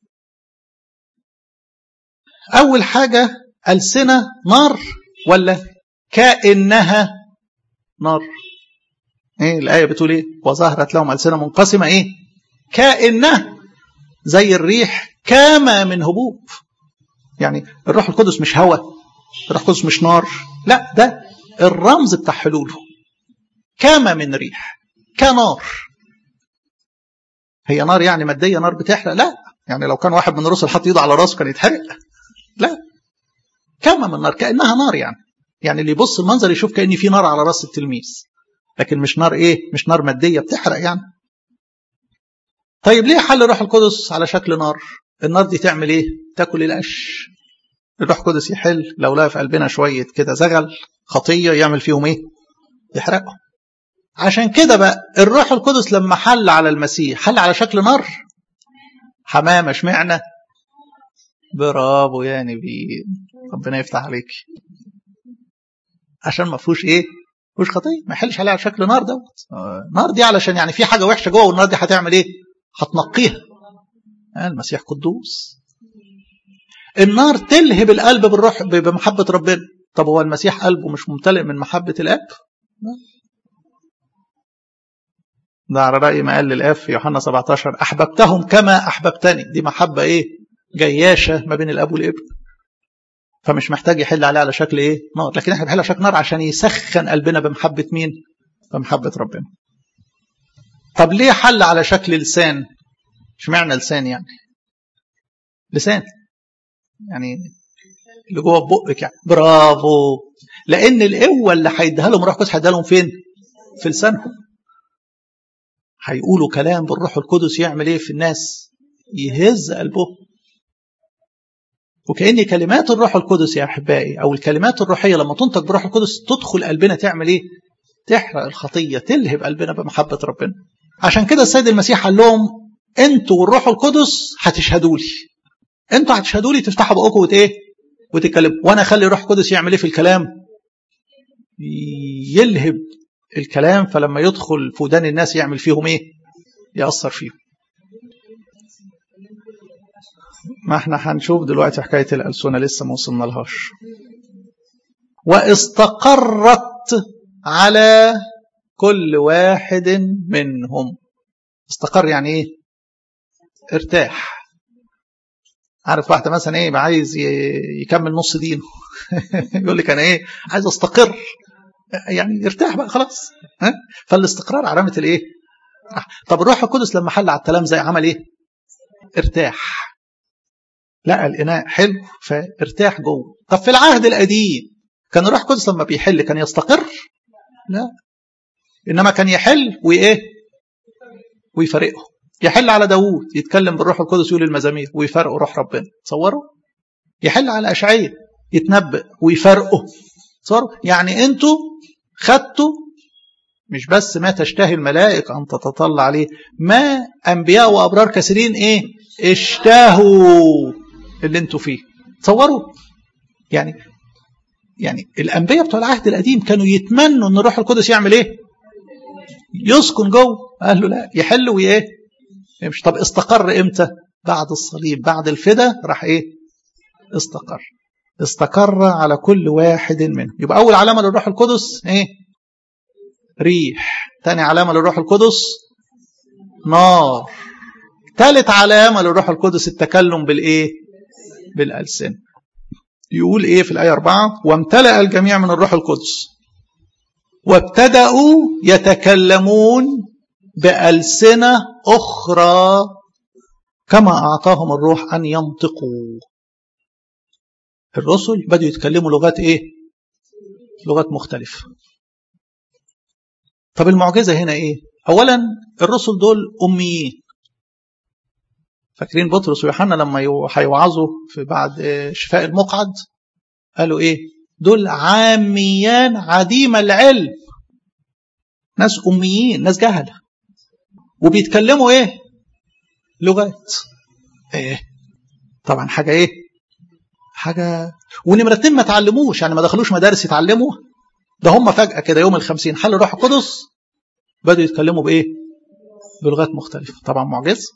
أول حاجة ألسنة نار ولا كأنها نار ايه الآية بتقول ايه وظهرت لهم ألسنة منقسمة ايه كأنها زي الريح كما من هبوب يعني الروح القدس مش هواء الروح القدس مش نار لا ده الرمز بتاع حلوله كما من ريح كنار هي نار يعني مادية نار بتحرق لا يعني لو كان واحد من الرسل حط ايده على راسه كان يتحرق لا كما من نار كأنها نار يعني يعني اللي يبص المنظر يشوف كأن في نار على راس التلميذ لكن مش نار ايه مش نار مادية بتحرق يعني طيب ليه حل الروح القدس على شكل نار النار دي تعمل ايه تاكل القش الروح القدس يحل لو لقى في قلبنا شوية كده زغل خطية يعمل فيهم ايه يحرقهم عشان كده بقى الروح القدس لما حل على المسيح حل على شكل نار حمامة اشمعنى برافو يا نبي ربنا يفتح عليك عشان ما فيهوش ايه فيهوش خطيه ما يحلش عليها على شكل نار دوت نار دي علشان يعني في حاجه وحشه جوه والنار دي هتعمل ايه هتنقيها المسيح قدوس النار تلهب القلب بالروح بمحبه ربنا طب هو المسيح قلبه مش ممتلئ من محبه الاب ده على رأي ما قال للآب في يوحنا 17 أحببتهم كما أحببتني دي محبة إيه جياشة ما بين الأب والابن فمش محتاج يحل عليه على شكل إيه نار لكن احنا بنحل على شكل نار عشان يسخن قلبنا بمحبة مين بمحبة ربنا طب ليه حل على شكل لسان اشمعنى لسان يعني لسان يعني اللي جوه بقك يعني برافو لان القوه اللي هيديها لهم روح القدس هيديها لهم فين في لسانهم هيقولوا كلام بالروح القدس يعمل ايه في الناس يهز قلبهم وكأن كلمات الروح القدس يا أحبائي أو الكلمات الروحية لما تنطق بالروح القدس تدخل قلبنا تعمل إيه؟ تحرق الخطية تلهب قلبنا بمحبة ربنا عشان كده السيد المسيح قال لهم انتوا والروح القدس هتشهدوا لي انتوا هتشهدوا لي تفتحوا بقكم وت ايه وتتكلموا وانا اخلي الروح القدس يعمل ايه في الكلام يلهب الكلام فلما يدخل في ودان الناس يعمل فيهم ايه يأثر فيهم ما احنا هنشوف دلوقتي حكاية الألسنة لسه ما وصلنا لهاش واستقرت على كل واحد منهم استقر يعني ايه ارتاح عارف واحدة مثلا ايه عايز يكمل نص دينه يقول لك انا ايه عايز استقر يعني ارتاح بقى خلاص ها فالاستقرار علامة الايه طب الروح القدس لما حل على الكلام زي عمل ايه ارتاح لقى الاناء حلو فارتاح جوه طب في العهد القديم كان الروح القدس لما بيحل كان يستقر لا انما كان يحل وايه ويفرقه يحل على داوود يتكلم بالروح القدس يقول المزامير ويفرقه روح ربنا تصوروا يحل على اشعياء يتنبأ ويفرقه تصوروا يعني انتوا خدتوا مش بس ما تشتهي الملائكة أن تتطلع عليه ما أنبياء وأبرار كثيرين إيه اشتهوا اللي انتوا فيه تصوروا يعني يعني الأنبياء بتوع العهد القديم كانوا يتمنوا أن الروح القدس يعمل إيه يسكن جوه قال له لا يحل وإيه مش طب استقر إمتى بعد الصليب بعد الفدا راح إيه استقر استقر على كل واحد منهم يبقى أول علامة للروح القدس إيه ريح تاني علامة للروح القدس نار ثالث علامة للروح القدس التكلم بالإيه بالألسنة يقول إيه في الآية أربعة وامتلأ الجميع من الروح القدس وابتدأوا يتكلمون بألسنة أخرى كما أعطاهم الروح أن ينطقوا الرسل بدأوا يتكلموا لغات إيه لغات مختلفة طب المعجزة هنا إيه أولا الرسل دول أميين فاكرين بطرس ويوحنا لما هيوعظوا في بعد شفاء المقعد قالوا ايه دول عاميان عديم العلم ناس اميين ناس جهله وبيتكلموا ايه لغات ايه طبعا حاجه ايه حاجه ونمرتين ما تعلموش يعني ما دخلوش مدارس يتعلموا ده هم فجاه كده يوم الخمسين حل الروح القدس بدأوا يتكلموا بايه بلغات مختلفه طبعا معجزه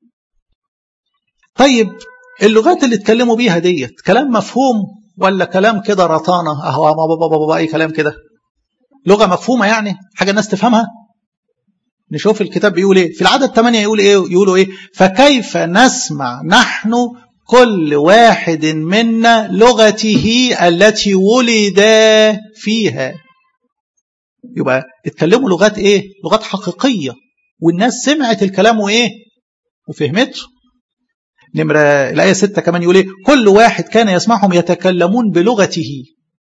طيب اللغات اللي اتكلموا بيها ديت كلام مفهوم ولا كلام كده رطانه اهو بابا بابا بابا اي كلام كده لغه مفهومه يعني حاجه الناس تفهمها نشوف الكتاب بيقول ايه في العدد 8 يقول ايه يقولوا ايه فكيف نسمع نحن كل واحد منا لغته التي ولد فيها يبقى اتكلموا لغات ايه لغات حقيقيه والناس سمعت الكلام وايه وفهمته نمرة الآية ستة كمان يقول إيه كل واحد كان يسمعهم يتكلمون بلغته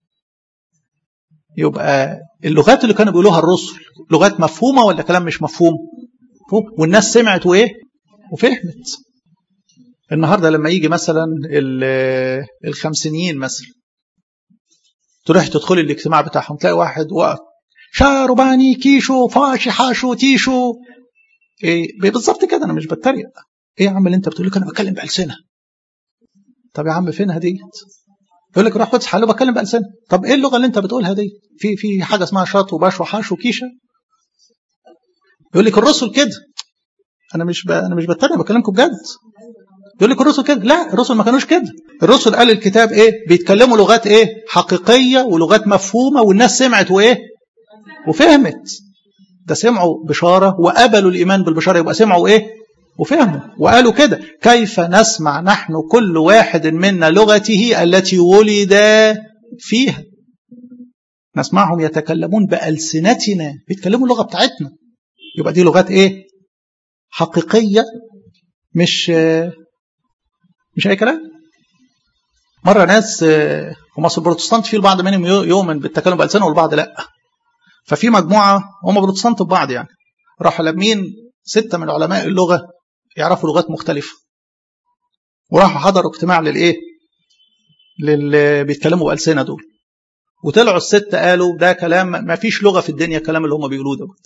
يبقى اللغات اللي كانوا بيقولوها الرسل لغات مفهومة ولا كلام مش مفهوم والناس سمعت وإيه وفهمت النهاردة لما يجي مثلا الخمسينيين مثلا تروح تدخل الاجتماع بتاعهم تلاقي واحد وقف شارباني كيشو فاشي حاشو تيشو إيه بالظبط كده انا مش بتريق ايه يا عم اللي انت بتقول لك انا بتكلم بألسنة طب يا عم فينها ديت يقول لك روح قدس حلو بتكلم بألسنة طب ايه اللغة اللي انت بتقولها دي في في حاجة اسمها شاط وباش وحاش وكيشة يقول لك الرسل كده انا مش ب... انا مش بتريق بكلمكم بجد يقول لك الرسل كده لا الرسل ما كانوش كده الرسل قال الكتاب ايه بيتكلموا لغات ايه حقيقية ولغات مفهومة والناس سمعت وايه وفهمت ده سمعوا بشارة وقبلوا الإيمان بالبشارة يبقى سمعوا إيه وفهموا وقالوا كده كيف نسمع نحن كل واحد منا لغته التي ولد فيها نسمعهم يتكلمون بألسنتنا بيتكلموا اللغة بتاعتنا يبقى دي لغات ايه حقيقية مش مش اي كلام مرة ناس في مصر البروتستانت في البعض منهم يؤمن بالتكلم بألسنة والبعض لا ففي مجموعة هم بروتستانت ببعض يعني راحوا لمين ستة من علماء اللغة يعرفوا لغات مختلفة وراحوا حضروا اجتماع للإيه للي بيتكلموا بألسنة دول وطلعوا الست قالوا ده كلام ما فيش لغه في الدنيا الكلام اللي هم بيقولوه دوت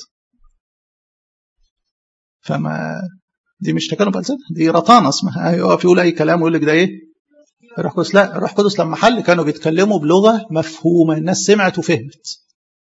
فما دي مش تكلم بألسنة دي رطانة اسمها يقف يقول أي كلام ويقول لك ده إيه الروح القدس لا الروح القدس لما حل كانوا بيتكلموا بلغة مفهومة الناس سمعت وفهمت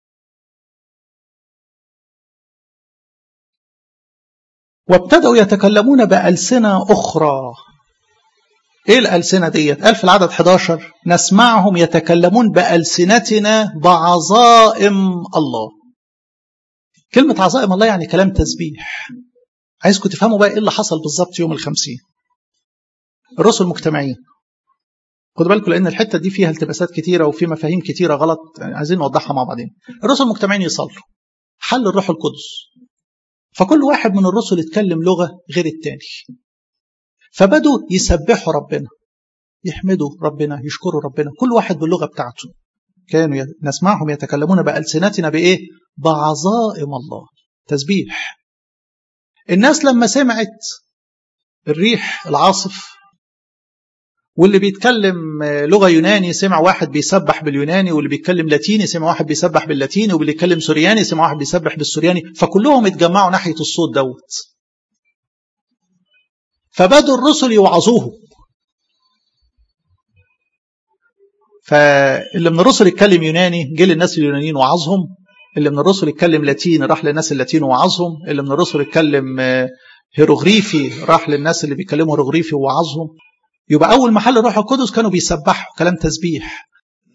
وابتدأوا يتكلمون بألسنة أخرى ايه الألسنة ديت قال في العدد 11 نسمعهم يتكلمون بألسنتنا بعظائم الله كلمة عظائم الله يعني كلام تسبيح عايزكم تفهموا بقى ايه اللي حصل بالظبط يوم الخمسين الرسل مجتمعين خدوا بالكم لان الحته دي فيها التباسات كتيره وفي مفاهيم كتيره غلط عايزين نوضحها مع بعضين الرسل مجتمعين يصلوا حل الروح القدس فكل واحد من الرسل اتكلم لغه غير التاني فبدوا يسبحوا ربنا يحمدوا ربنا يشكروا ربنا كل واحد باللغه بتاعته كانوا نسمعهم يتكلمون بألسنتنا بإيه؟ بعظائم الله تسبيح الناس لما سمعت الريح العاصف واللي بيتكلم لغة يوناني سمع واحد بيسبح باليوناني واللي بيتكلم لاتيني سمع واحد بيسبح باللاتيني واللي بيتكلم سورياني سمع واحد بيسبح بالسورياني فكلهم اتجمعوا ناحية الصوت دوت فبدوا الرسل يوعظوهم فاللي من الرسل يتكلم يوناني جه للناس اليونانيين وعظهم اللي من الرسل يتكلم لاتيني راح للناس اللاتين وعظهم اللي من الرسل يتكلم هيروغريفي راح للناس اللي بيتكلموا هيروغريفي ووعظهم يبقى أول محل الروح القدس كانوا بيسبحوا كلام تسبيح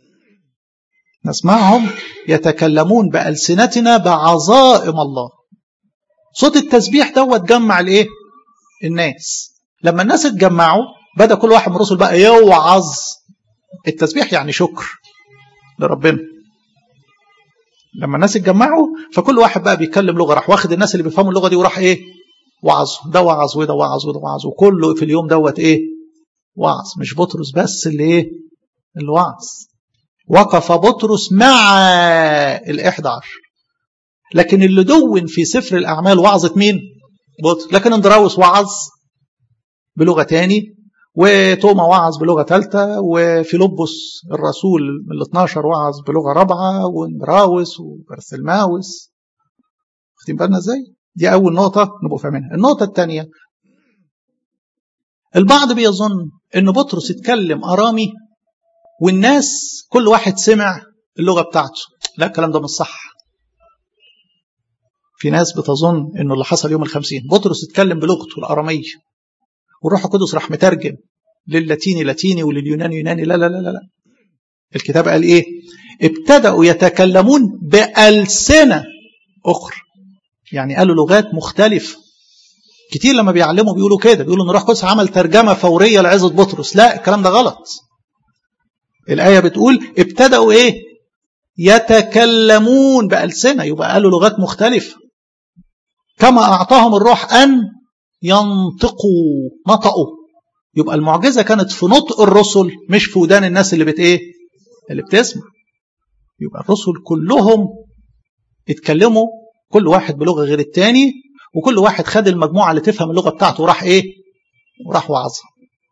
نسمعهم يتكلمون بألسنتنا بعظائم الله صوت التسبيح دوت جمع الايه الناس لما الناس اتجمعوا بدا كل واحد من الرسل بقى يوعظ التسبيح يعني شكر لربنا لما الناس اتجمعوا فكل واحد بقى بيتكلم لغه راح واخد الناس اللي بيفهموا اللغه دي وراح ايه وعظ ده وعظ وده وعظ وده وعظ وكله في اليوم دوت ايه وعظ مش بطرس بس اللي ايه اللي وعظ وقف بطرس مع الإحدى عشر لكن اللي دون في سفر الأعمال وعظة مين بطرس لكن اندراوس وعظ بلغة تاني وتوما وعظ بلغة ثالثة وفيلبس الرسول من ال 12 وعظ بلغة رابعة واندراوس وبرثلماوس واخدين بالنا ازاي؟ دي أول نقطة نبقى فاهمينها النقطة الثانية البعض بيظن ان بطرس اتكلم ارامي والناس كل واحد سمع اللغه بتاعته لا الكلام ده مش صح في ناس بتظن انه اللي حصل يوم الخمسين بطرس اتكلم بلغته الاراميه والروح القدس راح مترجم للاتيني لاتيني ولليوناني يوناني لا لا لا لا الكتاب قال ايه ابتدأوا يتكلمون بألسنة أخرى يعني قالوا لغات مختلفة كتير لما بيعلموا بيقولوا كده بيقولوا ان الروح القدس عمل ترجمه فوريه لعظه بطرس لا الكلام ده غلط الايه بتقول ابتدأوا ايه يتكلمون بألسنة يبقى قالوا لغات مختلفة كما أعطاهم الروح أن ينطقوا نطقوا يبقى المعجزة كانت في نطق الرسل مش في ودان الناس اللي بت ايه اللي بتسمع يبقى الرسل كلهم اتكلموا كل واحد بلغة غير التاني وكل واحد خد المجموعة اللي تفهم اللغة بتاعته وراح ايه وراح وعظها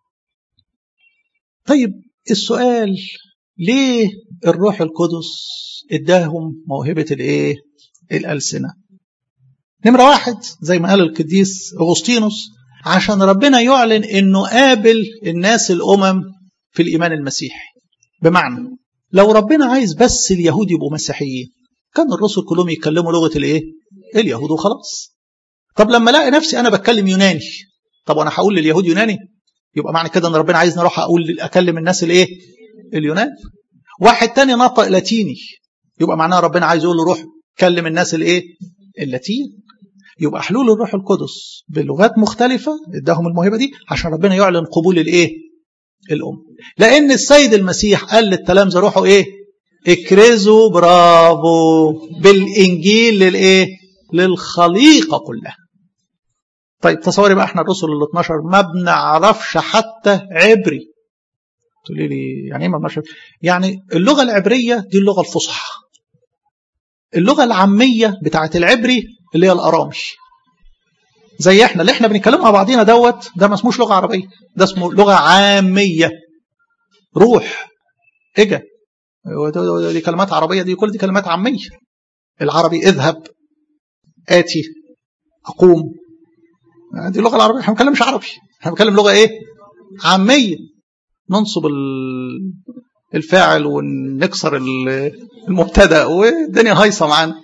طيب السؤال ليه الروح القدس اداهم موهبة الايه الألسنة نمرة واحد زي ما قال القديس أغسطينوس عشان ربنا يعلن انه قابل الناس الأمم في الإيمان المسيحي بمعنى لو ربنا عايز بس اليهود يبقوا مسيحيين كان الرسل كلهم يتكلموا لغة الايه اليهود وخلاص طب لما الاقي نفسي انا بتكلم يوناني طب وانا هقول لليهود يوناني يبقى معنى كده ان ربنا عايزني اروح اقول اكلم الناس الايه اليونان واحد تاني نطق لاتيني يبقى معناها ربنا عايز يقول له روح كلم الناس الايه اللاتين يبقى حلول الروح القدس بلغات مختلفة اداهم الموهبة دي عشان ربنا يعلن قبول الايه الأم لأن السيد المسيح قال للتلامذة روحوا ايه اكرزوا برافو بالإنجيل للايه للخليقة كلها طيب تصوري بقى احنا الرسل ال 12 ما بنعرفش حتى عبري تقولي لي يعني ايه ما بنعرفش يعني اللغه العبريه دي اللغه الفصحى اللغه العاميه بتاعت العبري اللي هي الارامي زي احنا اللي احنا بنتكلم مع بعضينا دوت ده ما اسموش لغه عربيه ده اسمه لغه عاميه روح اجا دي كلمات عربية دي كل دي كلمات عامية العربي اذهب آتي أقوم دي اللغة العربية احنا ما بنتكلمش عربي احنا بنتكلم لغة ايه عامية ننصب الفاعل ونكسر المبتدا والدنيا هايصه معانا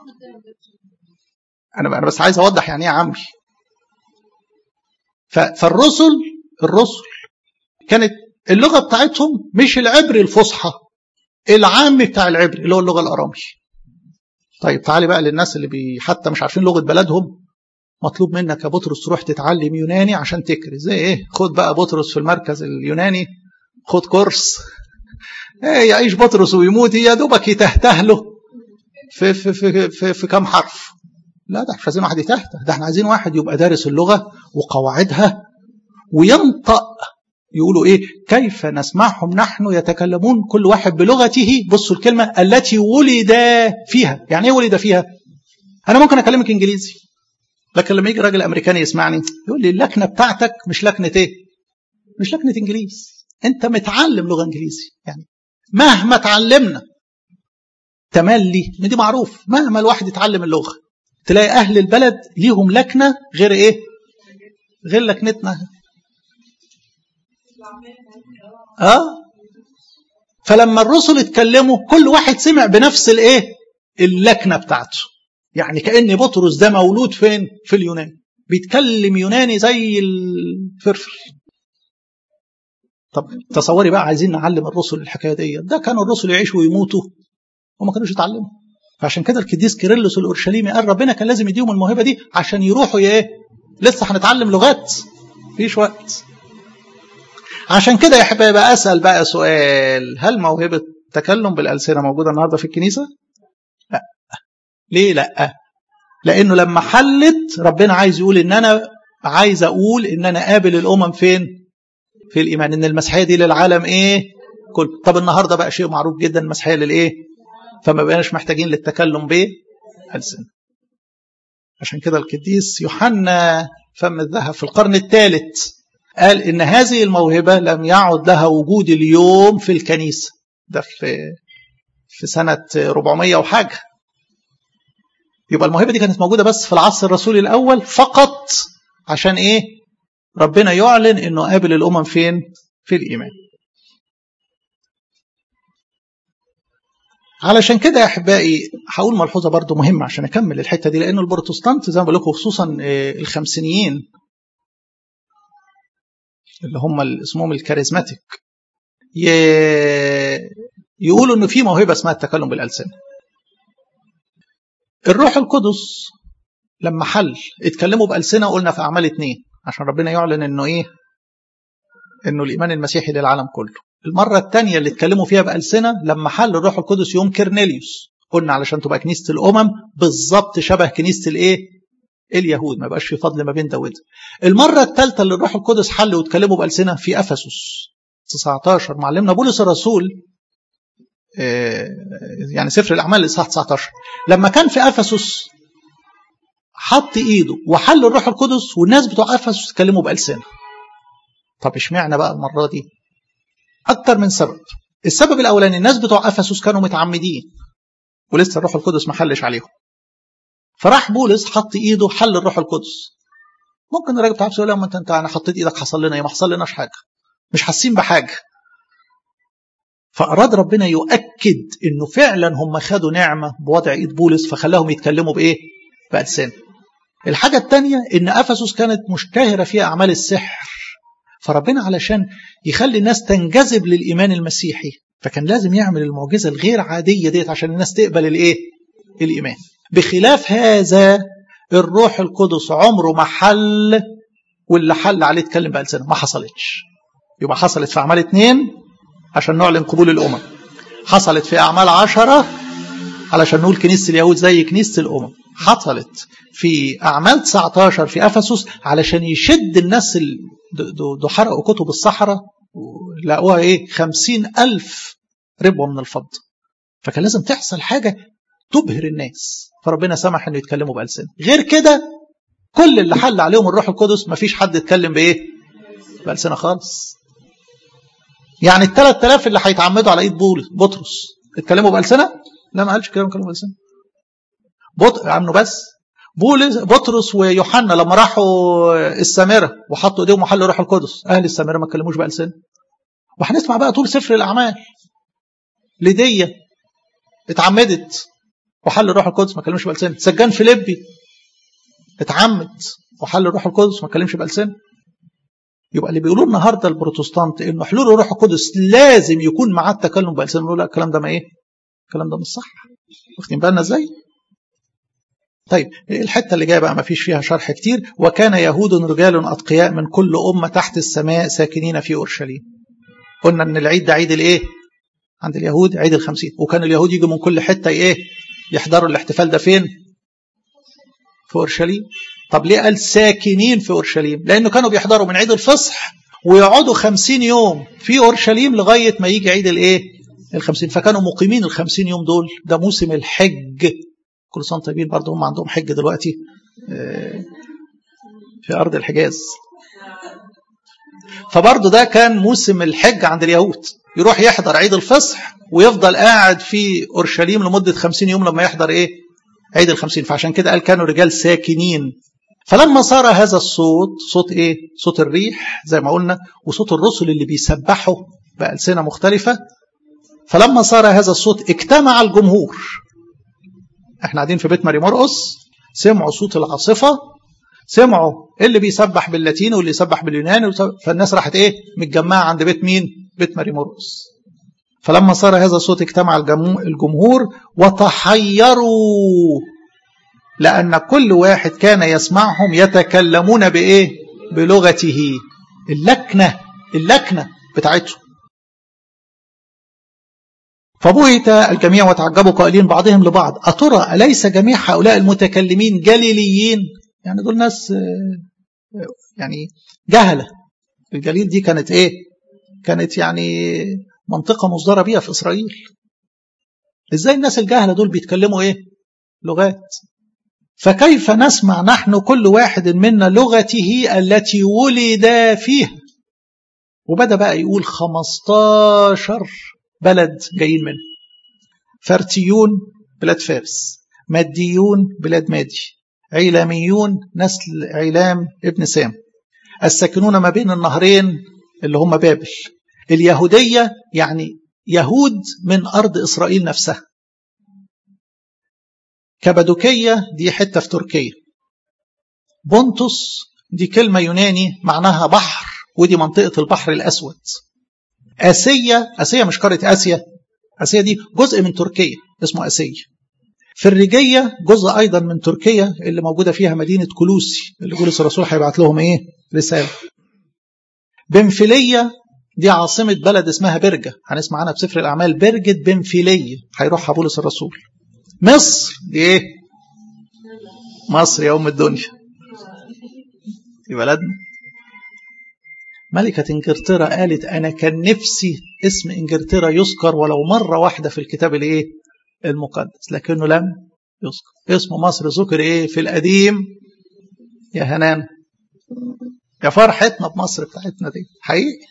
انا انا بس عايز اوضح يعني ايه عمي فالرسل الرسل كانت اللغه بتاعتهم مش العبري الفصحى العام بتاع العبري اللي هو اللغه الارامي طيب تعالي بقى للناس اللي بي حتى مش عارفين لغه بلدهم مطلوب منك يا بطرس تروح تتعلم يوناني عشان تكري زي ايه خد بقى بطرس في المركز اليوناني خد كورس ايه يعيش بطرس ويموت يا دوبك يتهته له في في في في, في كام حرف لا ده مش عايزين واحد يتهته ده احنا عايزين واحد يبقى دارس اللغه وقواعدها وينطق يقولوا ايه كيف نسمعهم نحن يتكلمون كل واحد بلغته بصوا الكلمه التي ولد فيها يعني ايه ولد فيها انا ممكن اكلمك انجليزي لكن لما يجي راجل امريكاني يسمعني يقول لي اللكنه بتاعتك مش لكنه ايه مش لكنه انجليزي انت متعلم لغه انجليزي يعني مهما تعلمنا تملي ما دي معروف مهما الواحد يتعلم اللغه تلاقي اهل البلد ليهم لكنه غير ايه غير لكنتنا اه فلما الرسل اتكلموا كل واحد سمع بنفس الايه اللكنه بتاعته يعني كان بطرس ده مولود فين في اليونان بيتكلم يوناني زي الفرفر طب تصوري بقى عايزين نعلم الرسل الحكايه دي ده كانوا الرسل يعيشوا ويموتوا وما كانوش يتعلموا فعشان كده القديس كيرلس الاورشليمي قال ربنا كان لازم يديهم الموهبه دي عشان يروحوا ايه لسه هنتعلم لغات مفيش وقت عشان كده يا حبايبي اسال بقى سؤال هل موهبه تكلم بالالسنه موجوده النهارده في الكنيسه لا ليه لا لانه لما حلت ربنا عايز يقول ان انا عايز اقول ان انا قابل الامم فين في الايمان ان المسيحيه دي للعالم ايه كل طب النهارده بقى شيء معروف جدا المسيحيه للايه فما بقيناش محتاجين للتكلم بالسنه عشان كده القديس يوحنا فم الذهب في القرن الثالث قال ان هذه الموهبه لم يعد لها وجود اليوم في الكنيسه ده في في سنه 400 وحاجه يبقى الموهبه دي كانت موجوده بس في العصر الرسولي الاول فقط عشان ايه ربنا يعلن انه قابل الامم فين في الايمان علشان كده يا احبائي هقول ملحوظه برضو مهمه عشان اكمل الحته دي لان البروتستانت زي ما بقول لكم خصوصا الخمسينيين اللي هم اسمهم الكاريزماتيك يقولوا انه في موهبه اسمها التكلم بالالسنه الروح القدس لما حل اتكلموا بالسنه قلنا في اعمال اتنين عشان ربنا يعلن انه ايه انه الايمان المسيحي للعالم كله المره الثانيه اللي اتكلموا فيها بالسنه لما حل الروح القدس يوم كرنيليوس قلنا علشان تبقى كنيسه الامم بالظبط شبه كنيسه الايه اليهود ما بقاش في فضل ما بين ده وده المره الثالثه اللي الروح القدس حل واتكلموا بالسنه في افسس 19 معلمنا بولس الرسول يعني سفر الاعمال الاصحاح 19 لما كان في افسس حط ايده وحل الروح القدس والناس بتوع افسس اتكلموا بالسنه طب اشمعنى بقى المره دي اكتر من سبب السبب الاولاني الناس بتوع افسس كانوا متعمدين ولسه الروح القدس ما حلش عليهم فراح بولس حط ايده حل الروح القدس ممكن الراجل بتاع يقول لهم انت انت انا حطيت ايدك حصل لنا ايه ما حصل لناش حاجه مش حاسين بحاجه فاراد ربنا يؤكد انه فعلا هم خدوا نعمه بوضع ايد بولس فخلاهم يتكلموا بايه بالسنه الحاجه الثانيه ان افسس كانت مشتهره فيها اعمال السحر فربنا علشان يخلي الناس تنجذب للايمان المسيحي فكان لازم يعمل المعجزه الغير عاديه ديت عشان الناس تقبل الايه الايمان بخلاف هذا الروح القدس عمره ما حل واللي حل عليه اتكلم بألسنة ما حصلتش يبقى حصلت في أعمال اتنين عشان نعلن قبول الأمم حصلت في أعمال عشرة علشان نقول كنيسة اليهود زي كنيسة الأمم حصلت في أعمال 19 في أفسس علشان يشد الناس دول حرقوا كتب الصحراء لقوها إيه خمسين ألف ربوة من الفضة فكان لازم تحصل حاجة تبهر الناس فربنا سمح انه يتكلموا بألسنة غير كده كل اللي حل عليهم الروح القدس مفيش حد اتكلم بايه بألسنة خالص يعني ال 3000 اللي هيتعمدوا على ايد بولس بطرس اتكلموا بألسنة؟ لا ما قالش كلام كلموا بألسنة بط... عنه بس بولس بطرس ويوحنا لما راحوا السامره وحطوا ايديهم محل روح القدس اهل السامره ما اتكلموش بألسنة وهنسمع بقى طول سفر الاعمال ليديا اتعمدت وحل الروح القدس ما اتكلمش بألسنة سجان فيليبي اتعمد وحل الروح القدس ما اتكلمش بألسنة يبقى اللي بيقولوه النهارده البروتستانت انه حلول الروح القدس لازم يكون معاه التكلم بألسنة نقول لا الكلام ده ما ايه؟ الكلام ده مش صح واخدين بالنا ازاي؟ طيب الحتة اللي جاية بقى ما فيش فيها شرح كتير وكان يهود رجال أتقياء من كل أمة تحت السماء ساكنين في أورشليم قلنا أن العيد ده عيد الإيه عند اليهود عيد الخمسين وكان اليهود يجوا من كل حتة إيه يحضروا الاحتفال ده فين في أورشليم طب ليه قال ساكنين في أورشليم لأنه كانوا بيحضروا من عيد الفصح ويقعدوا خمسين يوم في أورشليم لغاية ما يجي عيد الإيه الخمسين فكانوا مقيمين الخمسين يوم دول ده موسم الحج كل سنة طيبين برضه هم عندهم حج دلوقتي في أرض الحجاز فبرضه ده كان موسم الحج عند اليهود يروح يحضر عيد الفصح ويفضل قاعد في أورشليم لمدة خمسين يوم لما يحضر إيه عيد الخمسين فعشان كده قال كانوا رجال ساكنين فلما صار هذا الصوت صوت إيه صوت الريح زي ما قلنا وصوت الرسل اللي بيسبحوا بألسنة مختلفة فلما صار هذا الصوت اجتمع الجمهور احنا قاعدين في بيت ماري مرقس سمعوا صوت العاصفة سمعوا اللي بيسبح باللاتيني واللي يسبح باليوناني فالناس راحت ايه متجمعة عند بيت مين بيت ماري مرقس فلما صار هذا الصوت اجتمع الجمهور وتحيروا لأن كل واحد كان يسمعهم يتكلمون بإيه بلغته اللكنة اللكنة بتاعتهم فبهت الجميع وتعجبوا قائلين بعضهم لبعض أترى أليس جميع هؤلاء المتكلمين جليليين يعني دول ناس يعني جهلة الجليل دي كانت إيه كانت يعني منطقة مصدرة بيها في إسرائيل إزاي الناس الجهلة دول بيتكلموا إيه لغات فكيف نسمع نحن كل واحد منا لغته التي ولد فيها وبدأ بقى يقول 15 بلد جايين منه فرتيون بلاد فارس ماديون بلاد مادي عيلاميون نسل عيلام ابن سام الساكنون ما بين النهرين اللي هم بابل اليهودية يعني يهود من أرض إسرائيل نفسها كبدوكية دي حتة في تركيا بونتوس دي كلمة يوناني معناها بحر ودي منطقة البحر الأسود آسيا آسيا مش قارة آسيا آسيا دي جزء من تركيا اسمه آسيا فريجية جزء أيضا من تركيا اللي موجودة فيها مدينة كلوسي اللي بولس الرسول هيبعت لهم إيه رسالة بنفيلية دي عاصمة بلد اسمها برجة هنسمع عنها في سفر الأعمال برجة بنفيلية هيروحها بولس الرسول مصر دي إيه مصر يا أم الدنيا في بلدنا ملكة انجلترا قالت أنا كان نفسي اسم انجلترا يذكر ولو مرة واحدة في الكتاب الإيه المقدس لكنه لم يذكر اسم مصر ذكر إيه في القديم يا هنان يا فرحتنا بمصر بتاعتنا دي حقيقي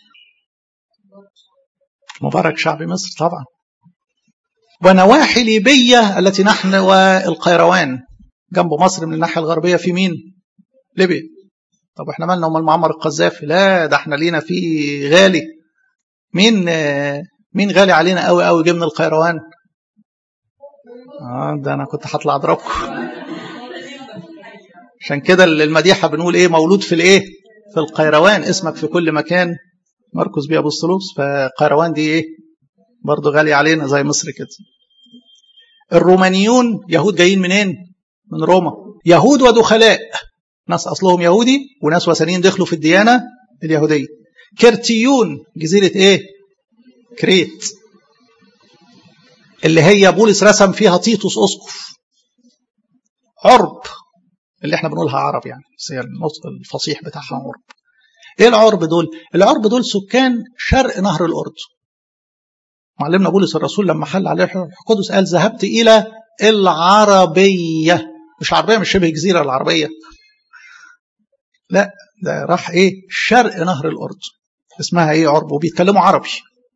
مبارك شعب مصر طبعا ونواحي ليبية التي نحن والقيروان جنب مصر من الناحية الغربية في مين ليبيا طب احنا مالنا امال معمر القذافي لا ده احنا لينا فيه غالي مين مين غالي علينا قوي قوي جه من القيروان اه ده انا كنت هطلع اضربكم عشان كده المديحه بنقول ايه مولود في الايه في القيروان اسمك في كل مكان مركز بيه ابو السلوس فقيروان دي ايه برضه غالي علينا زي مصر كده الرومانيون يهود جايين منين من روما يهود ودخلاء ناس أصلهم يهودي وناس وثنيين دخلوا في الديانة اليهودية كرتيون جزيرة إيه كريت اللي هي بولس رسم فيها تيتوس أسقف عرب اللي احنا بنقولها عرب يعني بس هي النطق الفصيح بتاعها عرب ايه العرب دول العرب دول سكان شرق نهر الأردن معلمنا بولس الرسول لما حل عليه القدس قال ذهبت إلى العربية مش عربية مش شبه جزيرة العربية لا ده راح ايه شرق نهر الأردن اسمها ايه عرب وبيتكلموا عربي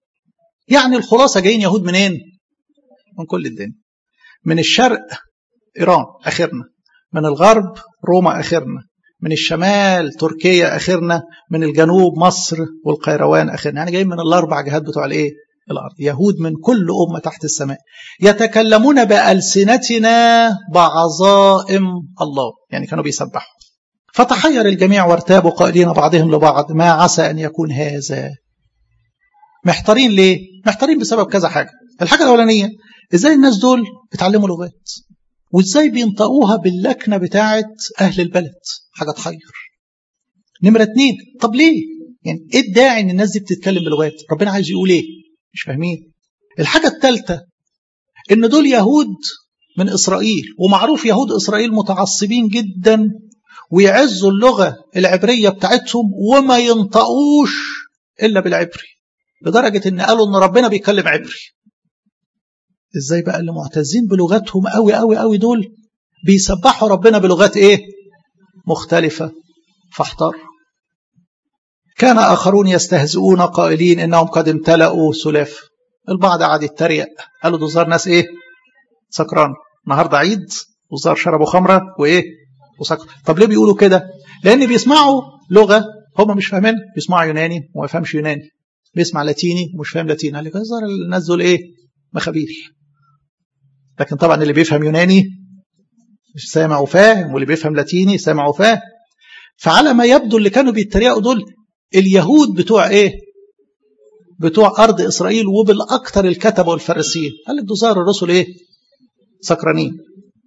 يعني الخلاصة جايين يهود منين من كل الدنيا من الشرق إيران آخرنا من الغرب روما آخرنا من الشمال تركيا آخرنا من الجنوب مصر والقيروان آخرنا يعني جايين من الأربع جهات بتوع الإيه الأرض يهود من كل أمة تحت السماء يتكلمون بألسنتنا بعظائم الله يعني كانوا بيسبحوا فتحير الجميع وارتابوا قائلين بعضهم لبعض ما عسى أن يكون هذا محتارين ليه؟ محتارين بسبب كذا حاجة الحاجة الأولانية إزاي الناس دول اتعلموا لغات وإزاي بينطقوها باللكنة بتاعة أهل البلد حاجة تحير نمرة اتنين طب ليه؟ يعني إيه الداعي إن الناس دي بتتكلم بلغات؟ ربنا عايز يقول إيه؟ مش فاهمين الحاجة الثالثة إن دول يهود من إسرائيل ومعروف يهود إسرائيل متعصبين جدا ويعزوا اللغة العبرية بتاعتهم وما ينطقوش إلا بالعبري لدرجة إن قالوا إن ربنا بيتكلم عبري إزاي بقى اللي معتزين بلغتهم قوي قوي قوي دول بيسبحوا ربنا بلغات إيه مختلفة فاحتار كان آخرون يستهزئون قائلين إنهم قد امتلأوا سلاف البعض قعد يتريق قالوا دول زار ناس إيه سكران النهاردة عيد وزار شربوا خمرة وإيه وسكر طب ليه بيقولوا كده لأن بيسمعوا لغة هم مش فاهمين بيسمعوا يوناني وما يفهمش يوناني بيسمع لاتيني ومش فاهم لاتيني قال لك الظاهر الناس دول ايه مخابيل لكن طبعا اللي بيفهم يوناني مش سامع وفاهم واللي بيفهم لاتيني سامع وفاهم فعلى ما يبدو اللي كانوا بيتريقوا دول اليهود بتوع ايه بتوع ارض اسرائيل وبالاكثر الكتبه والفارسيين قال لك دول ظاهر الرسل ايه سكرانين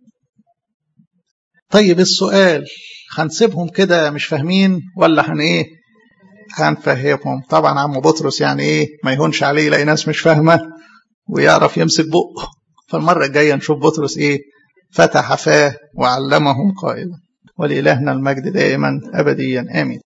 طيب السؤال هنسيبهم كده مش فاهمين ولا هن ايه هنفهمهم طبعا عم بطرس يعني ايه ما يهونش عليه يلاقي ناس مش فاهمه ويعرف يمسك بقه فالمره الجايه نشوف بطرس ايه فتح فاه وعلمهم قائلا ولإلهنا المجد دائما أبديا آمين